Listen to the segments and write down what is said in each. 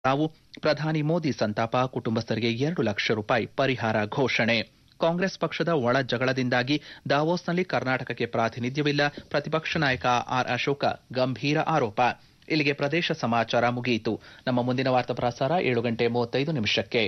ರಾವು ಪ್ರಧಾನಿ ಮೋದಿ ಸಂತಾಪ ಕುಟುಂಬಸ್ಥರಿಗೆ ಎರಡು ಲಕ್ಷ ರೂಪಾಯಿ ಪರಿಹಾರ ಘೋಷಣೆ ಕಾಂಗ್ರೆಸ್ ಪಕ್ಷದ ಒಳ ಜಗಳದಿಂದಾಗಿ ದಾವೋಸ್ನಲ್ಲಿ ಕರ್ನಾಟಕಕ್ಕೆ ಪ್ರಾತಿನಿಧ್ಯವಿಲ್ಲ ಪ್ರತಿಪಕ್ಷ ನಾಯಕ ಆರ್ ಅಶೋಕ ಗಂಭೀರ ಆರೋಪ ಇಲ್ಲಿಗೆ ಪ್ರದೇಶ ಸಮಾಚಾರ ಮುಗಿಯಿತು ನಮ್ಮ ಮುಂದಿನ ವಾರ್ತಾ ಪ್ರಸಾರ ಏಳು ಗಂಟೆ ಮೂವತ್ತೈದು ನಿಮಿಷಕ್ಕೆ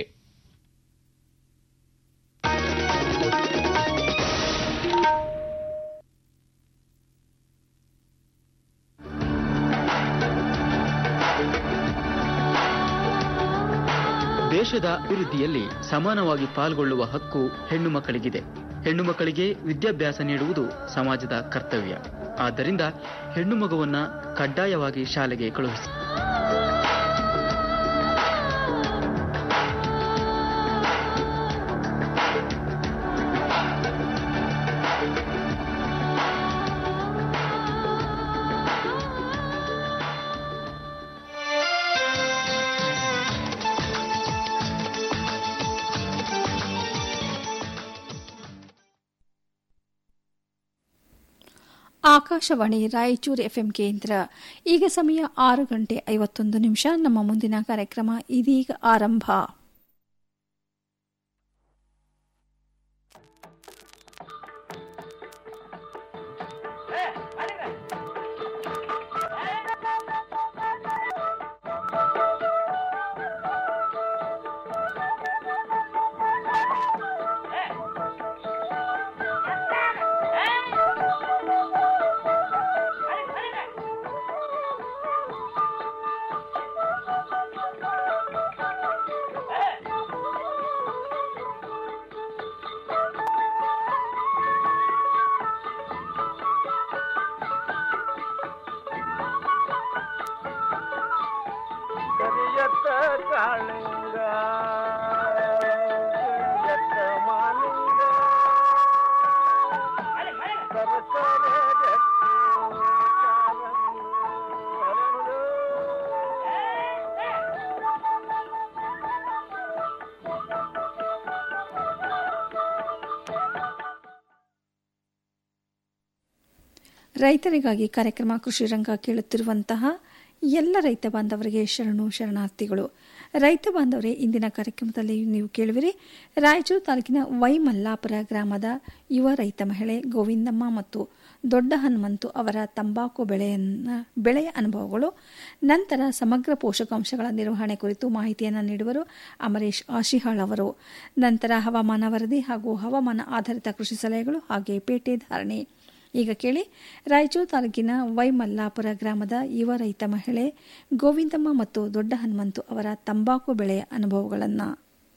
ದೇಶದ ಅಭಿವೃದ್ಧಿಯಲ್ಲಿ ಸಮಾನವಾಗಿ ಪಾಲ್ಗೊಳ್ಳುವ ಹಕ್ಕು ಹೆಣ್ಣು ಮಕ್ಕಳಿಗಿದೆ ಹೆಣ್ಣು ಮಕ್ಕಳಿಗೆ ವಿದ್ಯಾಭ್ಯಾಸ ನೀಡುವುದು ಸಮಾಜದ ಕರ್ತವ್ಯ ಆದ್ದರಿಂದ ಹೆಣ್ಣು ಮಗುವನ್ನ ಕಡ್ಡಾಯವಾಗಿ ಶಾಲೆಗೆ ಕಳುಹಿಸಿ ಆಕಾಶವಾಣಿ ರಾಯಚೂರು ಎಫ್ಎಂ ಕೇಂದ್ರ ಈಗ ಸಮಯ ಆರು ಗಂಟೆ ಐವತ್ತೊಂದು ನಿಮಿಷ ನಮ್ಮ ಮುಂದಿನ ಕಾರ್ಯಕ್ರಮ ಇದೀಗ ಆರಂಭ ಕರಿಯತ್ತ ಕಾಳಿಂಗ ಕರಿಯತ್ತ ಮಾಲಿಂಗ ಸರಸರ ಜಟ್ಟಿ ಕಾರಂಗಿ ಹರಳು. ರೈತರಿಗಾಗಿ ಕಾರ್ಯಕ್ರಮ ಕೃಷಿ ರಂಗ ಕೇಳುತ್ತಿರುವಂತಹ ಎಲ್ಲ ರೈತ ಬಾಂಧವರಿಗೆ ಶರಣು ಶರಣಾರ್ಥಿಗಳು ರೈತ ಬಾಂಧವರೇ ಇಂದಿನ ಕಾರ್ಯಕ್ರಮದಲ್ಲಿ ನೀವು ಕೇಳುವಿರಿ ರಾಯಚೂರು ತಾಲೂಕಿನ ವೈಮಲ್ಲಾಪುರ ಗ್ರಾಮದ ಯುವ ರೈತ ಮಹಿಳೆ ಗೋವಿಂದಮ್ಮ ಮತ್ತು ದೊಡ್ಡ ಹನುಮಂತು ಅವರ ತಂಬಾಕು ಬೆಳೆಯನ್ನ ಬೆಳೆಯ ಅನುಭವಗಳು ನಂತರ ಸಮಗ್ರ ಪೋಷಕಾಂಶಗಳ ನಿರ್ವಹಣೆ ಕುರಿತು ಮಾಹಿತಿಯನ್ನು ನೀಡುವರು ಅಮರೇಶ್ ಆಶಿಹಾಳ್ ಅವರು ನಂತರ ಹವಾಮಾನ ವರದಿ ಹಾಗೂ ಹವಾಮಾನ ಆಧಾರಿತ ಕೃಷಿ ಸಲಹೆಗಳು ಹಾಗೆ ಪೇಟೆ ಧಾರಣೆ ಈಗ ಕೇಳಿ ರಾಯಚೂರು ತಾಲೂಕಿನ ವೈಮಲ್ಲಾಪುರ ಗ್ರಾಮದ ಯುವ ರೈತ ಮಹಿಳೆ ಗೋವಿಂದಮ್ಮ ಮತ್ತು ದೊಡ್ಡ ಹನುಮಂತು ಅವರ ತಂಬಾಕು ಬೆಳೆಯ ಅನುಭವಗಳನ್ನು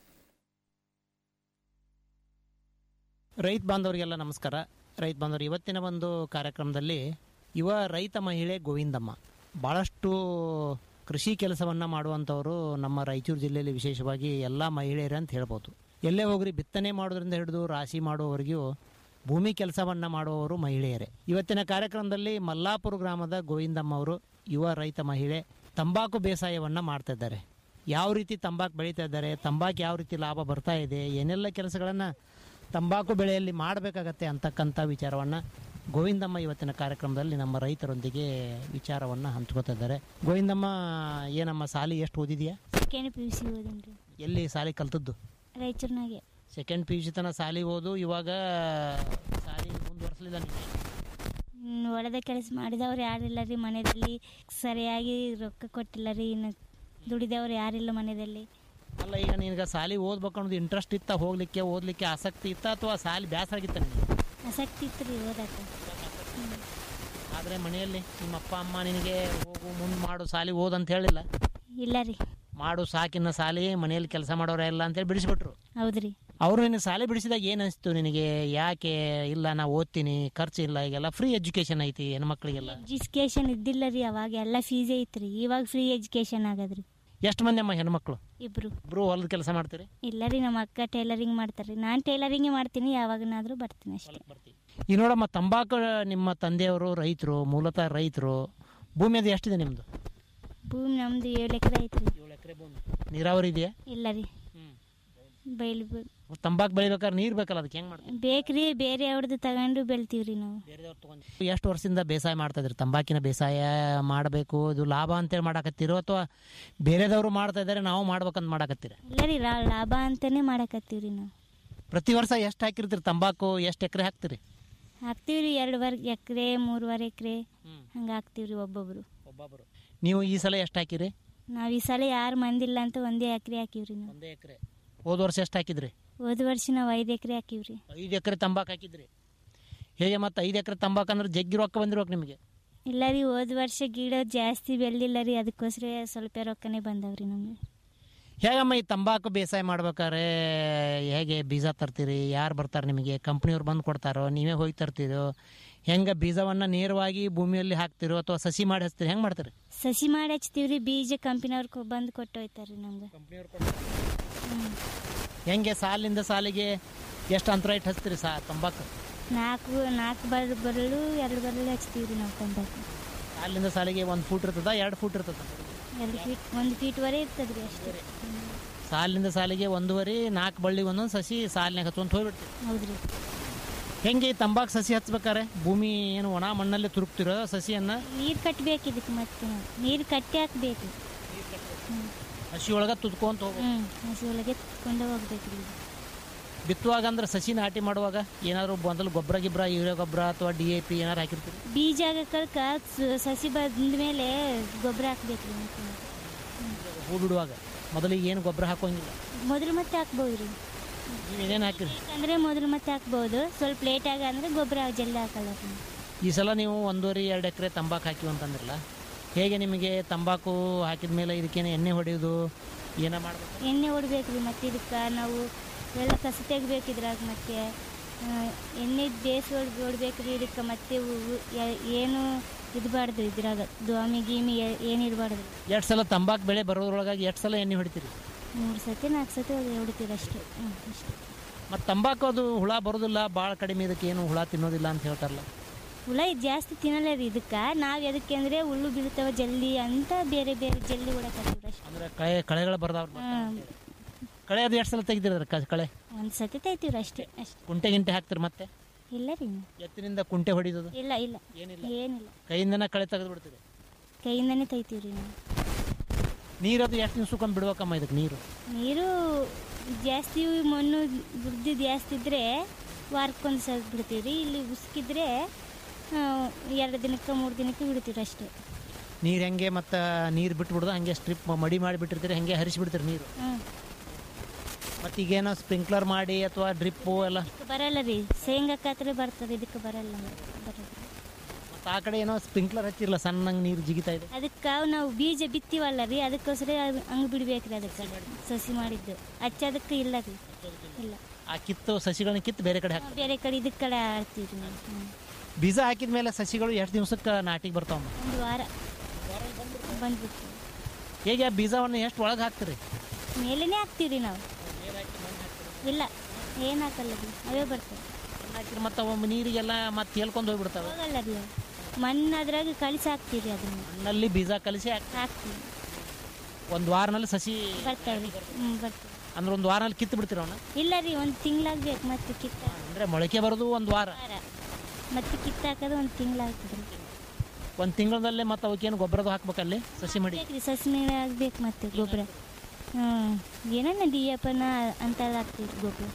ರೈತ ಬಾಂಧವರಿಗೆಲ್ಲ ನಮಸ್ಕಾರ ರೈತ ಬಾಂಧವರು ಇವತ್ತಿನ ಒಂದು ಕಾರ್ಯಕ್ರಮದಲ್ಲಿ ಯುವ ರೈತ ಮಹಿಳೆ ಗೋವಿಂದಮ್ಮ ಭಾಳಷ್ಟು ಕೃಷಿ ಕೆಲಸವನ್ನು ಮಾಡುವಂಥವರು ನಮ್ಮ ರಾಯಚೂರು ಜಿಲ್ಲೆಯಲ್ಲಿ ವಿಶೇಷವಾಗಿ ಎಲ್ಲ ಮಹಿಳೆಯರೇ ಅಂತ ಹೇಳ್ಬೋದು ಎಲ್ಲೇ ಹೋಗ್ರಿ ಬಿತ್ತನೆ ಮಾಡೋದ್ರಿಂದ ಹಿಡಿದು ರಾಶಿ ಮಾಡುವವರೆಗೂ ಭೂಮಿ ಕೆಲಸವನ್ನು ಮಾಡುವವರು ಮಹಿಳೆಯರೇ ಇವತ್ತಿನ ಕಾರ್ಯಕ್ರಮದಲ್ಲಿ ಮಲ್ಲಾಪುರ ಗ್ರಾಮದ ಗೋವಿಂದಮ್ಮ ಅವರು ಯುವ ರೈತ ಮಹಿಳೆ ತಂಬಾಕು ಬೇಸಾಯವನ್ನು ಮಾಡ್ತಾ ಇದ್ದಾರೆ ಯಾವ ರೀತಿ ತಂಬಾಕು ಬೆಳೀತಾ ಇದ್ದಾರೆ ತಂಬಾಕು ಯಾವ ರೀತಿ ಲಾಭ ಬರ್ತಾ ಇದೆ ಏನೆಲ್ಲ ಕೆಲಸಗಳನ್ನು ತಂಬಾಕು ಬೆಳೆಯಲ್ಲಿ ಮಾಡಬೇಕಾಗತ್ತೆ ಅಂತಕ್ಕಂಥ ವಿಚಾರವನ್ನು ಗೋವಿಂದಮ್ಮ ಇವತ್ತಿನ ಕಾರ್ಯಕ್ರಮದಲ್ಲಿ ನಮ್ಮ ರೈತರೊಂದಿಗೆ ವಿಚಾರವನ್ನು ಹಂಚ್ಕೋತಾ ಇದ್ದಾರೆ ಗೋವಿಂದಮ್ಮ ಏನಮ್ಮ ಸಾಲಿ ಎಷ್ಟು ಓದಿದೆಯಾ ಸೆಕೆಂಡ್ ಪಿ ಯು ಸಿ ಓದಿನ್ರಿ ಎಲ್ಲಿ ಸಾಲಿ ಕಲ್ತದ್ದು ರಾಯಚೂರ್ನಾಗೆ ಸೆಕೆಂಡ್ ಪಿ ಯು ಸಿ ತನಕ ಸಾಲಿ ಓದು ಇವಾಗ ಸಾಲಿ ಮುಂದುವರ್ಸಲಿಲ್ಲ ನೀವು ಇನ್ನು ಹೊಲದ ಕೆಲಸ ಮಾಡಿದವ್ರು ಯಾರಿಲ್ಲ ರೀ ಮನೆಯಲ್ಲಿ ಸರಿಯಾಗಿ ರೊಕ್ಕ ಕೊಟ್ಟಿಲ್ಲ ರೀ ಇನ್ನು ದುಡಿದವ್ರು ಯಾರಿಲ್ಲ ಮನೆಯಲ್ಲಿ ಅಲ್ಲ ಈಗ ನಿನಗೆ ಸಾಲಿ ಓದ್ಬೇಕು ಅನ್ನೋದು ಇಂಟ್ರೆಸ್ಟ್ ಇತ್ತ ಹೋಗ್ಲಿಕ್ಕೆ ಓದಲಿಕ್ಕೆ ಆಸಕ್ತಿ ಇತ್ತ ಅಥವಾ ಸಾಲಿ ಬೇಸರ ಆಗಿತ್ತ ನಿನಗೆ ಆಸಕ್ತಿ ಇತ್ತು ರೀ ಓದಕ್ಕೆ ಆದರೆ ಮನೆಯಲ್ಲಿ ನಿಮ್ಮ ಅಪ್ಪ ಅಮ್ಮ ನಿನಗೆ ಹೋಗು ಮುಂದೆ ಮಾಡು ಸಾಲಿ ಓದ್ ಅಂತ ಹೇಳಿಲ್ಲ ಇಲ್ಲ ರೀ ಮಾಡು ಸಾಕಿನ ಸಾಲಿ ಮನೆಯಲ್ಲಿ ಕೆಲಸ ಮಾಡೋರೇ ಇಲ್ಲ ಅಂತೇಳಿ ಬಿಡಿಸ್ಬಿಟ್ರು ಹೌದ್ರಿ ಅವರು ನಿನ್ನ ಶಾಲೆ ಬಿಡಿಸಿದಾಗ ಏನು ಅನಿಸ್ತು ನಿನಗೆ ಯಾಕೆ ಇಲ್ಲ ನಾ ಓದ್ತೀನಿ ಖರ್ಚು ಇಲ್ಲ ಈಗೆಲ್ಲ ಫ್ರೀ ಎಜುಕೇಶನ್ ಐತಿ ಹೆಣ್ಮಕ್ಳಿಗೆಲ್ಲ ಎಜುಕೇಶನ್ ಇದ್ದಿಲ್ಲ ರೀ ಅವಾಗ ಎಲ್ಲ ಫೀಸೇ ಇತ್ತು ಇವಾಗ ಫ್ರೀ ಎಜುಕೇಶನ್ ಆಗದ್ರಿ ಎಷ್ಟು ಮಂದಿ ಅಮ್ಮ ಹೆಣ್ಮಕ್ಳು ಇಬ್ರು ಇಬ್ರು ಹೊಲದ ಕೆಲಸ ಮಾಡ್ತೀರಿ ಇಲ್ಲ ರೀ ನಮ್ಮ ಅಕ್ಕ ಟೈಲರಿಂಗ್ ಮಾಡ್ತಾರೆ ನಾನು ಟೈಲರಿಂಗೇ ಮಾಡ್ತೀನಿ ಯಾವಾಗನಾದ್ರೂ ಬರ್ತೀನಿ ಅಷ್ಟೇ ಈಗ ನೋಡಮ್ಮ ತಂಬಾಕು ನಿಮ್ಮ ತಂದೆಯವರು ರೈತರು ಮೂಲತಃ ರೈತರು ಭೂಮಿ ಅದು ಎಷ್ಟಿದೆ ನಿಮ್ಮದು ಭೂಮಿ ನಮ್ದು ಏಳು ಎಕರೆ ಐತ್ರಿ ನೀರಾವರಿ ಇದೆಯಾ ಇಲ್ಲ ರೀ ಬಯಲು ತಂಬಾಕು ಬೆಳಿಬೇಕಾದ್ರೆ ನೀರು ಬೇಕಲ್ಲ ಅದಕ್ಕೆ ಹೆಂಗೆ ಮಾಡ್ತೀರಿ ಬೇಕ್ರಿ ಬೇರೆ ಅವ್ರದ್ದು ತಗೊಂಡು ಬೆಳಿತೀವ್ರಿ ನಾವು ಎಷ್ಟು ವರ್ಷದಿಂದ ಬೇಸಾಯ ಮಾಡ್ತಾ ಇದ್ರಿ ತಂಬಾಕಿನ ಬೇಸಾಯ ಮಾಡಬೇಕು ಇದು ಲಾಭ ಅಂತೇಳಿ ಮಾಡಾಕತ್ತೀರೋ ಅಥವಾ ಬೇರೆದವರು ಮಾಡ್ತಾ ಇದ್ದಾರೆ ನಾವು ಮಾಡ್ಬೇಕಂತ ಮಾಡಾಕತ್ತೀರ ಇಲ್ಲ ರೀ ರಾ- ಲಾಭ ಅಂತಾನೆ ಮಾಡಕತ್ತೀವ್ರಿ ನಾವು ಪ್ರತಿ ವರ್ಷ ಎಷ್ಟು ಹಾಕಿರ್ತೀರಿ ತಂಬಾಕು ಎಷ್ಟು ಎಕರೆ ಹಾಕ್ತೀರಿ ಹಾಕ್ತೀವ್ರಿ ಎರಡುವರೆ ಎಕರೆ ಮೂರುವರೆ ಎಕರೆ ಹಂಗೆ ಹಾಕ್ತೀವ್ರಿ ಒಬ್ಬೊಬ್ರು ಒಬ್ಬೊಬ್ಬರು ನೀವು ಈ ಸಲ ಎಷ್ಟು ಹಾಕಿರಿ ನಾವು ಈ ಸಲ ಯಾರು ಮಂದಿಲ್ಲ ಅಂತ ಒಂದೇ ಎಕರೆ ಹಾಕಿವ್ರಿ ನಾವು ಒಂದೇ ಎಕರೆ ಹೋದ ವರ್ಷ ಎಷ್ಟು ಹಾಕಿದ್ರಿ ಹೋದ ವರ್ಷ ನಾವು ಐದು ಎಕರೆ ಹಾಕಿವ್ರಿ ಐದು ಎಕರೆ ತಂಬಾಕು ಹಾಕಿದ್ರಿ ಹೇಗೆ ಮತ್ತೆ ಐದು ಎಕರೆ ತಂಬಾಕು ಅಂದ್ರೆ ಜಗ್ಗಿ ರೊಕ್ಕ ಬಂದಿರ್ಬೇಕು ನಿಮಗೆ ಇಲ್ಲ ರೀ ಹೋದ ವರ್ಷ ಗಿಡ ಜಾಸ್ತಿ ಬೆಳೆದಿಲ್ಲ ರೀ ಅದಕ್ಕೋಸ್ಕರ ಸ್ವಲ್ಪ ರೊಕ್ಕನೇ ಬಂದವ್ರಿ ನಮಗೆ ಹೇಗಮ್ಮ ಈ ತಂಬಾಕು ಬೇಸಾಯ ಮಾಡ್ಬೇಕಾದ್ರೆ ಹೇಗೆ ಬೀಜ ತರ್ತೀರಿ ಯಾರು ಬರ್ತಾರೆ ನಿಮಗೆ ಕಂಪ್ನಿಯವ್ರು ಬಂದು ಕೊಡ್ತಾರೋ ನೀವೇ ಹೋಗಿ ತರ್ತೀರೋ ಹೆಂಗೆ ಬೀಜವನ್ನು ನೇರವಾಗಿ ಭೂಮಿಯಲ್ಲಿ ಹಾಕ್ತಿರೋ ಅಥವಾ ಸಸಿ ಮಾಡಿ ಹಚ್ತೀರಿ ಹೆಂಗೆ ಮಾಡ್ತೀರಿ ಸಸಿ ಮಾಡಿ ಹಚ್ತೀವ್ರಿ ಬೀಜ ಕಂಪನಿಯವ್ರು ಬಂದು ಕೊಟ್ಟು ಹೋಯ್ತಾರೆ ರೀ ನಮ್ಗೆ ಹ್ಞೂ ಹೆಂಗೆ ಸಾಲಿಂದ ಸಾಲಿಗೆ ಎಷ್ಟು ಅಂತರ ಇಟ್ಟು ಹಚ್ತೀರಿ ಸಾ ತಂಬಾಕು ನಾಲ್ಕು ನಾಲ್ಕು ಬರ್ ಬರಲು ಎರಡು ಬರಲು ಹಚ್ತೀವ್ರಿ ನಾವು ತಂಬಾಕು ಸಾಲಿಂದ ಸಾಲಿಗೆ ಒಂದು ಫೂಟ್ ಇರ್ತದ ಎರಡು ಫೂಟ್ ಇರ್ತದ ಎರಡು ಫೀಟ್ ಒಂದು ಫೀಟ್ವರೆ ಇರ್ತದ್ರಿ ಅಷ್ಟೇ ಹ್ಮ್. ಸಾಲಿಂದ ಸಾಲಿಗೆ ಒಂದೂವರೆ ನಾಲ್ಕು ಬಳ್ಳಿ ಒಂದೊಂದು ಸಸಿ ಸಾಲಿನಾಗ ಹಚ್ಕೊಂತ ಹೋಗ್ಬಿಡ್ತೀವಿ ಹೌದ್ರಿ ಹೆಂಗೆ ಈ ತಂಬಾಕು ಸಸಿ ಹಚ್ಬೇಕಾರೆ ಭೂಮಿ ಏನು ಒಣ ಮಣ್ಣಲ್ಲಿ ತುರುಕ್ತಿರೋ ಸಸಿಯನ್ನು ನೀರು ಕಟ್ಟಬೇಕು ಇದಕ್ಕೆ ಮತ್ತೆ ನಾವು ನೀರು ಕಟ್ಟಿ ಹಾಕ್ಬೇಕು ಹಸಿ ಒಳಗೆ ತುದ್ಕೊಂತ ಹೋಗ್ಬೇಕು ಹ್ಞೂ ಹಸಿ ಒಳಗೆ ಕುತ್ಕೊಂಡು ಹೋಗ್ಬೇಕು ರೀ ಬಿತ್ತುವಾಗ ಅಂದ್ರೆ ಸಸಿ ನಾಟಿ ಮಾಡುವಾಗ ಏನಾದ್ರು ಮೊದಲು ಗೊಬ್ಬರ ಗಿಬ್ಬರ ಯೂರಿಯಾ ಗೊಬ್ಬರ ಅಥವಾ ಡಿ ಎ ಪಿ ಏನಾರು ಹಾಕಿರ್ತೀರಿ ಬೀಜ ಕಳ್ಕ ಸಸಿ ಬಂದ ಮೇಲೆ ಗೊಬ್ಬರ ಹಾಕ್ಬೇಕು ರೀ ಮತ್ತೆ ಹೂ ಬಿಡುವಾಗ ಮೊದಲಿಗೆ ಏನು ಗೊಬ್ಬರ ಹಾಕೋಂಗಿಲ್ಲ ಮೊದಲು ಮತ್ತೆ ಹಾಕ್ಬೋದು ರೀ ನೀವು ಏನೇನು ಹಾಕಿರಿ ಅಂದರೆ ಮೊದಲು ಮತ್ತೆ ಹಾಕ್ಬೋದು ಸ್ವಲ್ಪ ಲೇಟಾಗ ಅಂದರೆ ಗೊಬ್ಬರ ಜಲ್ದಿ ಹಾಕಲ್ಲ ರೀ ಈ ಸಲ ನೀವು ಒಂದೂವರೆ ಎರಡು ಎಕರೆ ತಂಬಾಕು ಹಾಕಿವಿ ಅಂತಂದ್ರಲ್ಲ ಹೇಗೆ ನಿಮಗೆ ತಂಬಾಕು ಹಾಕಿದ ಮೇಲೆ ಇದಕ್ಕೇನು ಎಣ್ಣೆ ಹೊಡೆಯೋದು ಏನೋ ಮಾಡ್ಬೇಕು ಎಣ್ಣೆ ಹೊಡ್ಬೇಕು ರೀ ಮತ್ತೆ ಇದಕ್ಕೆ ನಾವು ಎಲ್ಲ ಕಸ ತೆಗಿಬೇಕು ಇದ್ರಾಗ ಮತ್ತೆ ಆ, ಎಣ್ಣೆ ಬೇಸ್ ಹೊಡ್ ಹೊಡ್ಬೇಕು ರೀ ಇದಕ್ಕೆ ಮತ್ತೆ ಉ- ಉ- ಯ- ಏನು ಇದ್ಬಾರ್ದು ಇದ್ರಾಗ ದ್ವಾಮಿ ಗೀಮಿ ಏ- ಏನು ಇಡಬಾರ್ದು ಎಷ್ಟು ಸಲ ತಂಬಾಕು ಬೆಳೆ ಬರೋದ್ರೊಳಗಾಗಿ ಎಷ್ಟು ಸಲ ಎಣ್ಣೆ ಹೊಡಿತೀರಿ ಮೂರು ಸತಿ ನಾಲ್ಕು ಸತಿ ಹೊಡಿತೀವಿ ಅಷ್ಟೇ ಹ್ಞೂ ಅಷ್ಟೇ ಮತ್ತು ತಂಬಾಕು ಅದು ಹುಳ ಬರೋದಿಲ್ಲ ಭಾಳ ಕಡಿಮೆ ಇದಕ್ಕೆ ಏನು ಹುಳ ತಿನ್ನೋದಿಲ್ಲ ಅಂತ ಹೇಳ್ತಾರಲ್ಲ ಹುಳ ಜಾಸ್ತಿ ತಿನ್ನಲ್ಲ ರೀ ಇದಕ್ಕೆ ನಾವು ಎದಕ್ಕೆ ಅಂದರೆ ಹುಲ್ಲು ಬೀಳ್ತಾವ ಜಲ್ದಿ ಅಂತ ಬೇರೆ ಬೇರೆ ಜಲ್ದಿ ಹೊಡಕತ್ತೀವಿ ಅಷ್ಟೇ ಅಂದ್ರೆ ಕಳೆ ಕಳೆಗಳು ಬರ್ದಾವ ಹಾಂ ಕಳೆ ಅದು ಎಷ್ಟು ಸಲ ತೆಗ್ದಿರ ಕಳೆ ಒಂದು ಸತಿ ತೆಗಿತೀವಿ ಅಷ್ಟೇ ಅಷ್ಟೇ ಕುಂಟೆ ಗಿಂಟೆ ಹಾಕ್ತಿರಿ ಮತ್ತೆ ಇಲ್ಲ ರೀ ಎತ್ತಿನಿಂದ ಕುಂಟೆ ಹೊಡಿಯೋದು ಇಲ್ಲ ಇಲ್ಲ ಏನಿಲ್ಲ ಕೈಯಿಂದನೇ ಕಳೆ ತೆಗೆದು ಬಿಡ್ತೀರಿ ಕೈಯಿಂದನೇ ತೆಗಿತೀವಿ ರೀ ನಾವು ನೀರದು ಎಷ್ಟು ದಿವ್ಸಕ್ಕೊಮ್ಮೆ ಬಿಡ್ಬೇಕಮ್ಮ ಇದಕ್ಕೆ ನೀರು ನೀರು ಜಾಸ್ತಿ ಮಣ್ಣು ಬುಡ್ದು ಜಾಸ್ತಿ ಇದ್ದರೆ ವಾರಕ್ಕೊಂದು ಸಲ ಬಿಡ್ತೀವಿ ರೀ ಇಲ್ಲಿ ಉಸ್ಕಿದ್ರೆ ಆ, ಎರಡು ದಿನಕ್ಕೆ ಮೂರು ದಿನಕ್ಕೆ ಬಿಡ್ತೀವಿ ಅಷ್ಟೇ ನೀರು ಹೆಂಗೆ ಮತ್ತು ನೀರು ಬಿಟ್ಬಿಡ್ದು ಹಂಗೆ ಸ್ಟ್ರಿಪ್ ಮಡಿ ಮಾಡಿ ಬಿಟ್ಟಿರ್ತೀರಿ ಹಂಗೆ ಹರಿಸಿಬಿಡ್ತೀರಿ ನೀರು ಹ್ಞೂ ಮತ್ತು ಈಗೇನೋ ಸ್ಪ್ರಿಂಕ್ಲರ್ ಮಾಡಿ ಅಥವಾ ಡ್ರಿಪ್ಪು ಎಲ್ಲ ಇದಕ್ಕೆ ಬರಲ್ಲ ರೀ ಶೇಂಗಾಕಾತ್ರೆ ಬರ್ತದೆ ಇದಕ್ಕೆ ಬರಲ್ಲ ಬರೋದು ಮತ್ತು ಆ ಕಡೆ ಏನೋ ಸ್ಪ್ರಿಂಕ್ಲರ್ ಹಚ್ಚಿರಲ್ಲ ಸಣ್ಣಂಗೆ ನೀರು ಜಿಗಿತಾ ಇದೆ ಅದಕ್ಕೆ ನಾವು ಬೀಜ ಬಿತ್ತೀವಲ್ಲ ರೀ ಅದಕ್ಕೋಸ್ಕರ ಅದು ಹಂಗೆ ಬಿಡ್ಬೇಕು ರೀ ಅದಕ್ಕೆ ಸಸಿ ಮಾಡಿದ್ದು ಹಚ್ಚೋದಕ್ಕೆ ಇಲ್ಲ ರೀ ಇಲ್ಲ ಆ ಕಿತ್ತು ಸಸಿಗಳನ್ನ ಕಿತ್ತು ಬೇರೆ ಕಡೆ ಹಾಕ್ತಾರೆ ಬೇರೆ ಕಡೆ ಇದಕ್ಕೆ ಕಡೆ ಆಡ್ತೀವಿ ರೀ ನಾವು ಹ್ಞೂ. ಬೀಜ ಹಾಕಿದ ಮೇಲೆ ಸಸಿಗಳು ಎಷ್ಟು ದಿವ್ಸಕ್ಕೆ ನಾಟಿಗೆ ಬರ್ತಾವಮ್ಮ ಒಂದು ವಾರ ಬಂದ್ಬಿಟ್ಟು ಹೇಗೆ ಆ ಬೀಜವನ್ನು ಎಷ್ಟು ಒಳಗೆ ಹಾಕ್ತೀರಿ ಮೇಲೇನೆ ಹಾಕ್ತೀವಿ ರೀ ನಾವು ಇಲ್ಲ ಏನು ಹಾಕಲ್ಲ ರೀ ಅವೇ ಬರ್ತವೆ ಹಾಕಿದ್ರೆ ಮತ್ತೆ ಒಮ್ಮೆ ನೀರಿಗೆಲ್ಲ ಮತ್ತೆ ಹೇಳ್ಕೊಂಡು ಹೋಗ್ಬಿಡ್ತಾವೆ ಹೋಗಲ್ಲ ರೀ ಅವು ಮಣ್ಣು ಅದ್ರಾಗ ಕಳಿಸಿ ಹಾಕ್ತೀವಿ ರೀ ಅದನ್ನು ಮಣ್ಣಲ್ಲಿ ಬೀಜ ಕಲಿಸಿ ಹಾಕಿ ಹಾಕ್ತೀವಿ ಒಂದು ವಾರನಲ್ಲಿ ಸಸಿ ಬರ್ತವೆ ರೀ ಹ್ಞೂ ಬರ್ತವೆ ಅಂದ್ರೆ ಒಂದು ವಾರನಲ್ಲಿ ಕಿತ್ತು ಬಿಡ್ತೀರ ಅವನ್ನ ಇಲ್ಲ ರೀ ಒಂದು ತಿಂಗಳಾಗ್ಬೇಕು ಮತ್ತೆ ಕಿತ್ತ ಅಂದರೆ ಮೊಳಕೆ ಬರೋದು ಒಂದು ವಾರ ವಾರ ಮತ್ತೆ ಕಿತ್ತ ಹಾಕೋದು ಒಂದು ತಿಂಗಳಾಗ್ತದೆ ರೀ ಒಂದು ತಿಂಗಳದಲ್ಲೇ ಮತ್ತೆ ಅವಕ್ಕೇನು ಗೊಬ್ಬರದು ಹಾಕ್ಬೇಕಲ್ಲಿ ಸಸಿ ಮಡಿ ಬೇಕು ರೀ ಸಸಿ ಆಗ್ಬೇಕು ಮತ್ತೆ ಗೊಬ್ಬರ ಹ್ಞೂ ಏನೇನ ಡಿ ಎಪ್ಪನ ಅಂತೆಲ್ಲ ಹಾಕ್ತೀವಿ ರೀ ಗೊಬ್ಬರ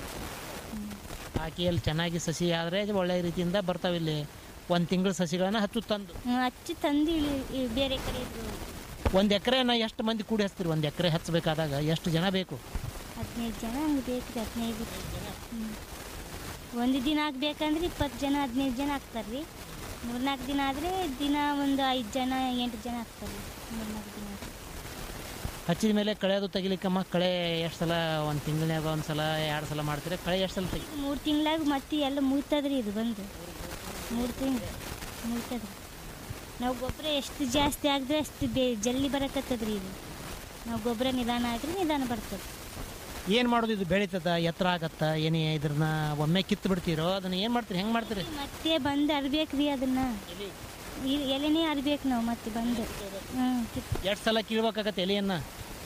ಹಾಕಿ ಅಲ್ಲಿ ಚೆನ್ನಾಗಿ ಸಸಿ ಆದರೆ ಒಳ್ಳೆ ರೀತಿಯಿಂದ ಬರ್ತಾವೆ ಇಲ್ಲಿ ಒಂದು ತಿಂಗಳು ಸಸಿಗಳನ್ನ ಹಚ್ಚು ತಂದು ಹ್ಞೂ ಹಚ್ಚಿ ತಂದು ಇಲ್ಲಿ ಇಲ್ಲಿ ಬೇರೆ ಕಡೆ ಇದ್ರು ಒಂದು ಎಕರೆನ ಎಷ್ಟು ಮಂದಿ ಕೂಡಿ ಹಚ್ತೀರಿ ಒಂದು ಎಕರೆ ಹಚ್ಚಬೇಕಾದಾಗ ಎಷ್ಟು ಜನ ಬೇಕು ಹದಿನೈದು ಜನ ಹಂಗೆ ಬೇಕು ರೀ ಹದಿನೈದು ಹ್ಞೂ ಒಂದು ದಿನ ಆಗ್ಬೇಕಂದ್ರೆ ಇಪ್ಪತ್ತು ಜನ ಹದಿನೈದು ಜನ ಆಗ್ತಾರೆ ರೀ ಮೂರ್ನಾಲ್ಕು ದಿನ ಆದರೆ ದಿನ ಒಂದು ಐದು ಜನ ಎಂಟು ಜನ ಆಗ್ತಾರೆ ರೀ ಮೂರ್ನಾಲ್ಕು ದಿನ ಆದ್ರೆ. ಹಚ್ಚಿದ ಮೇಲೆ ಕಳೆಯೋದು ತೆಗಿಲಿಕ್ಕಮ್ಮ ಕಳೆ ಎಷ್ಟು ಸಲ ಒಂದು ತಿಂಗಳನ್ಯಾಗ ಒಂದು ಸಲ ಎರಡು ಸಲ ಮಾಡ್ತೀರಿ ಕಳೆ ಎಷ್ಟು ಸಲ ತೆಗಿ ಮೂರು ತಿಂಗಳಾಗ ಮತ್ತೆ ಎಲ್ಲ ಮುಗ್ತದ್ರಿ ಇದು ಬಂದು ಮೂರು ತಿಂಗಳು ಮುಗ್ತದ್ರಿ ನಾವು ಗೊಬ್ಬರ ಎಷ್ಟು ಜಾಸ್ತಿ ಆಗಿದ್ರೆ ಅಷ್ಟು ಬೇ ಜಲ್ದಿ ಬರಕತ್ತದ್ರಿ ಇದು ನಾವು ಗೊಬ್ಬರ ನಿಧಾನ ಆಗಿದ್ರೆ ನಿಧಾನ ಬರ್ತದೆ ಏನು ಮಾಡೋದು ಇದು ಬೆಳೀತದ ಎತ್ತರ ಆಗತ್ತ ಏನೇ ಇದ್ರನ್ನ ಒಮ್ಮೆ ಕಿತ್ತು ಬಿಡ್ತೀರೋ ಅದನ್ನ ಏನು ಮಾಡ್ತೀರಿ ಹೆಂಗೆ ಮಾಡ್ತೀರಿ ಮತ್ತೆ ಬಂದು ಅರ್ಬೇಕು ರೀ ಅದನ್ನ ಈ ಎಲೆನೇ ಅರ್ಬೇಕು ನಾವು ಮತ್ತೆ ಬಂದು ಹ್ಞೂ ಕಿತ್ ಎಷ್ಟು ಸಲ ಕೀಳ್ಬೇಕಾಗತ್ತೆ ಎಲೆಯನ್ನು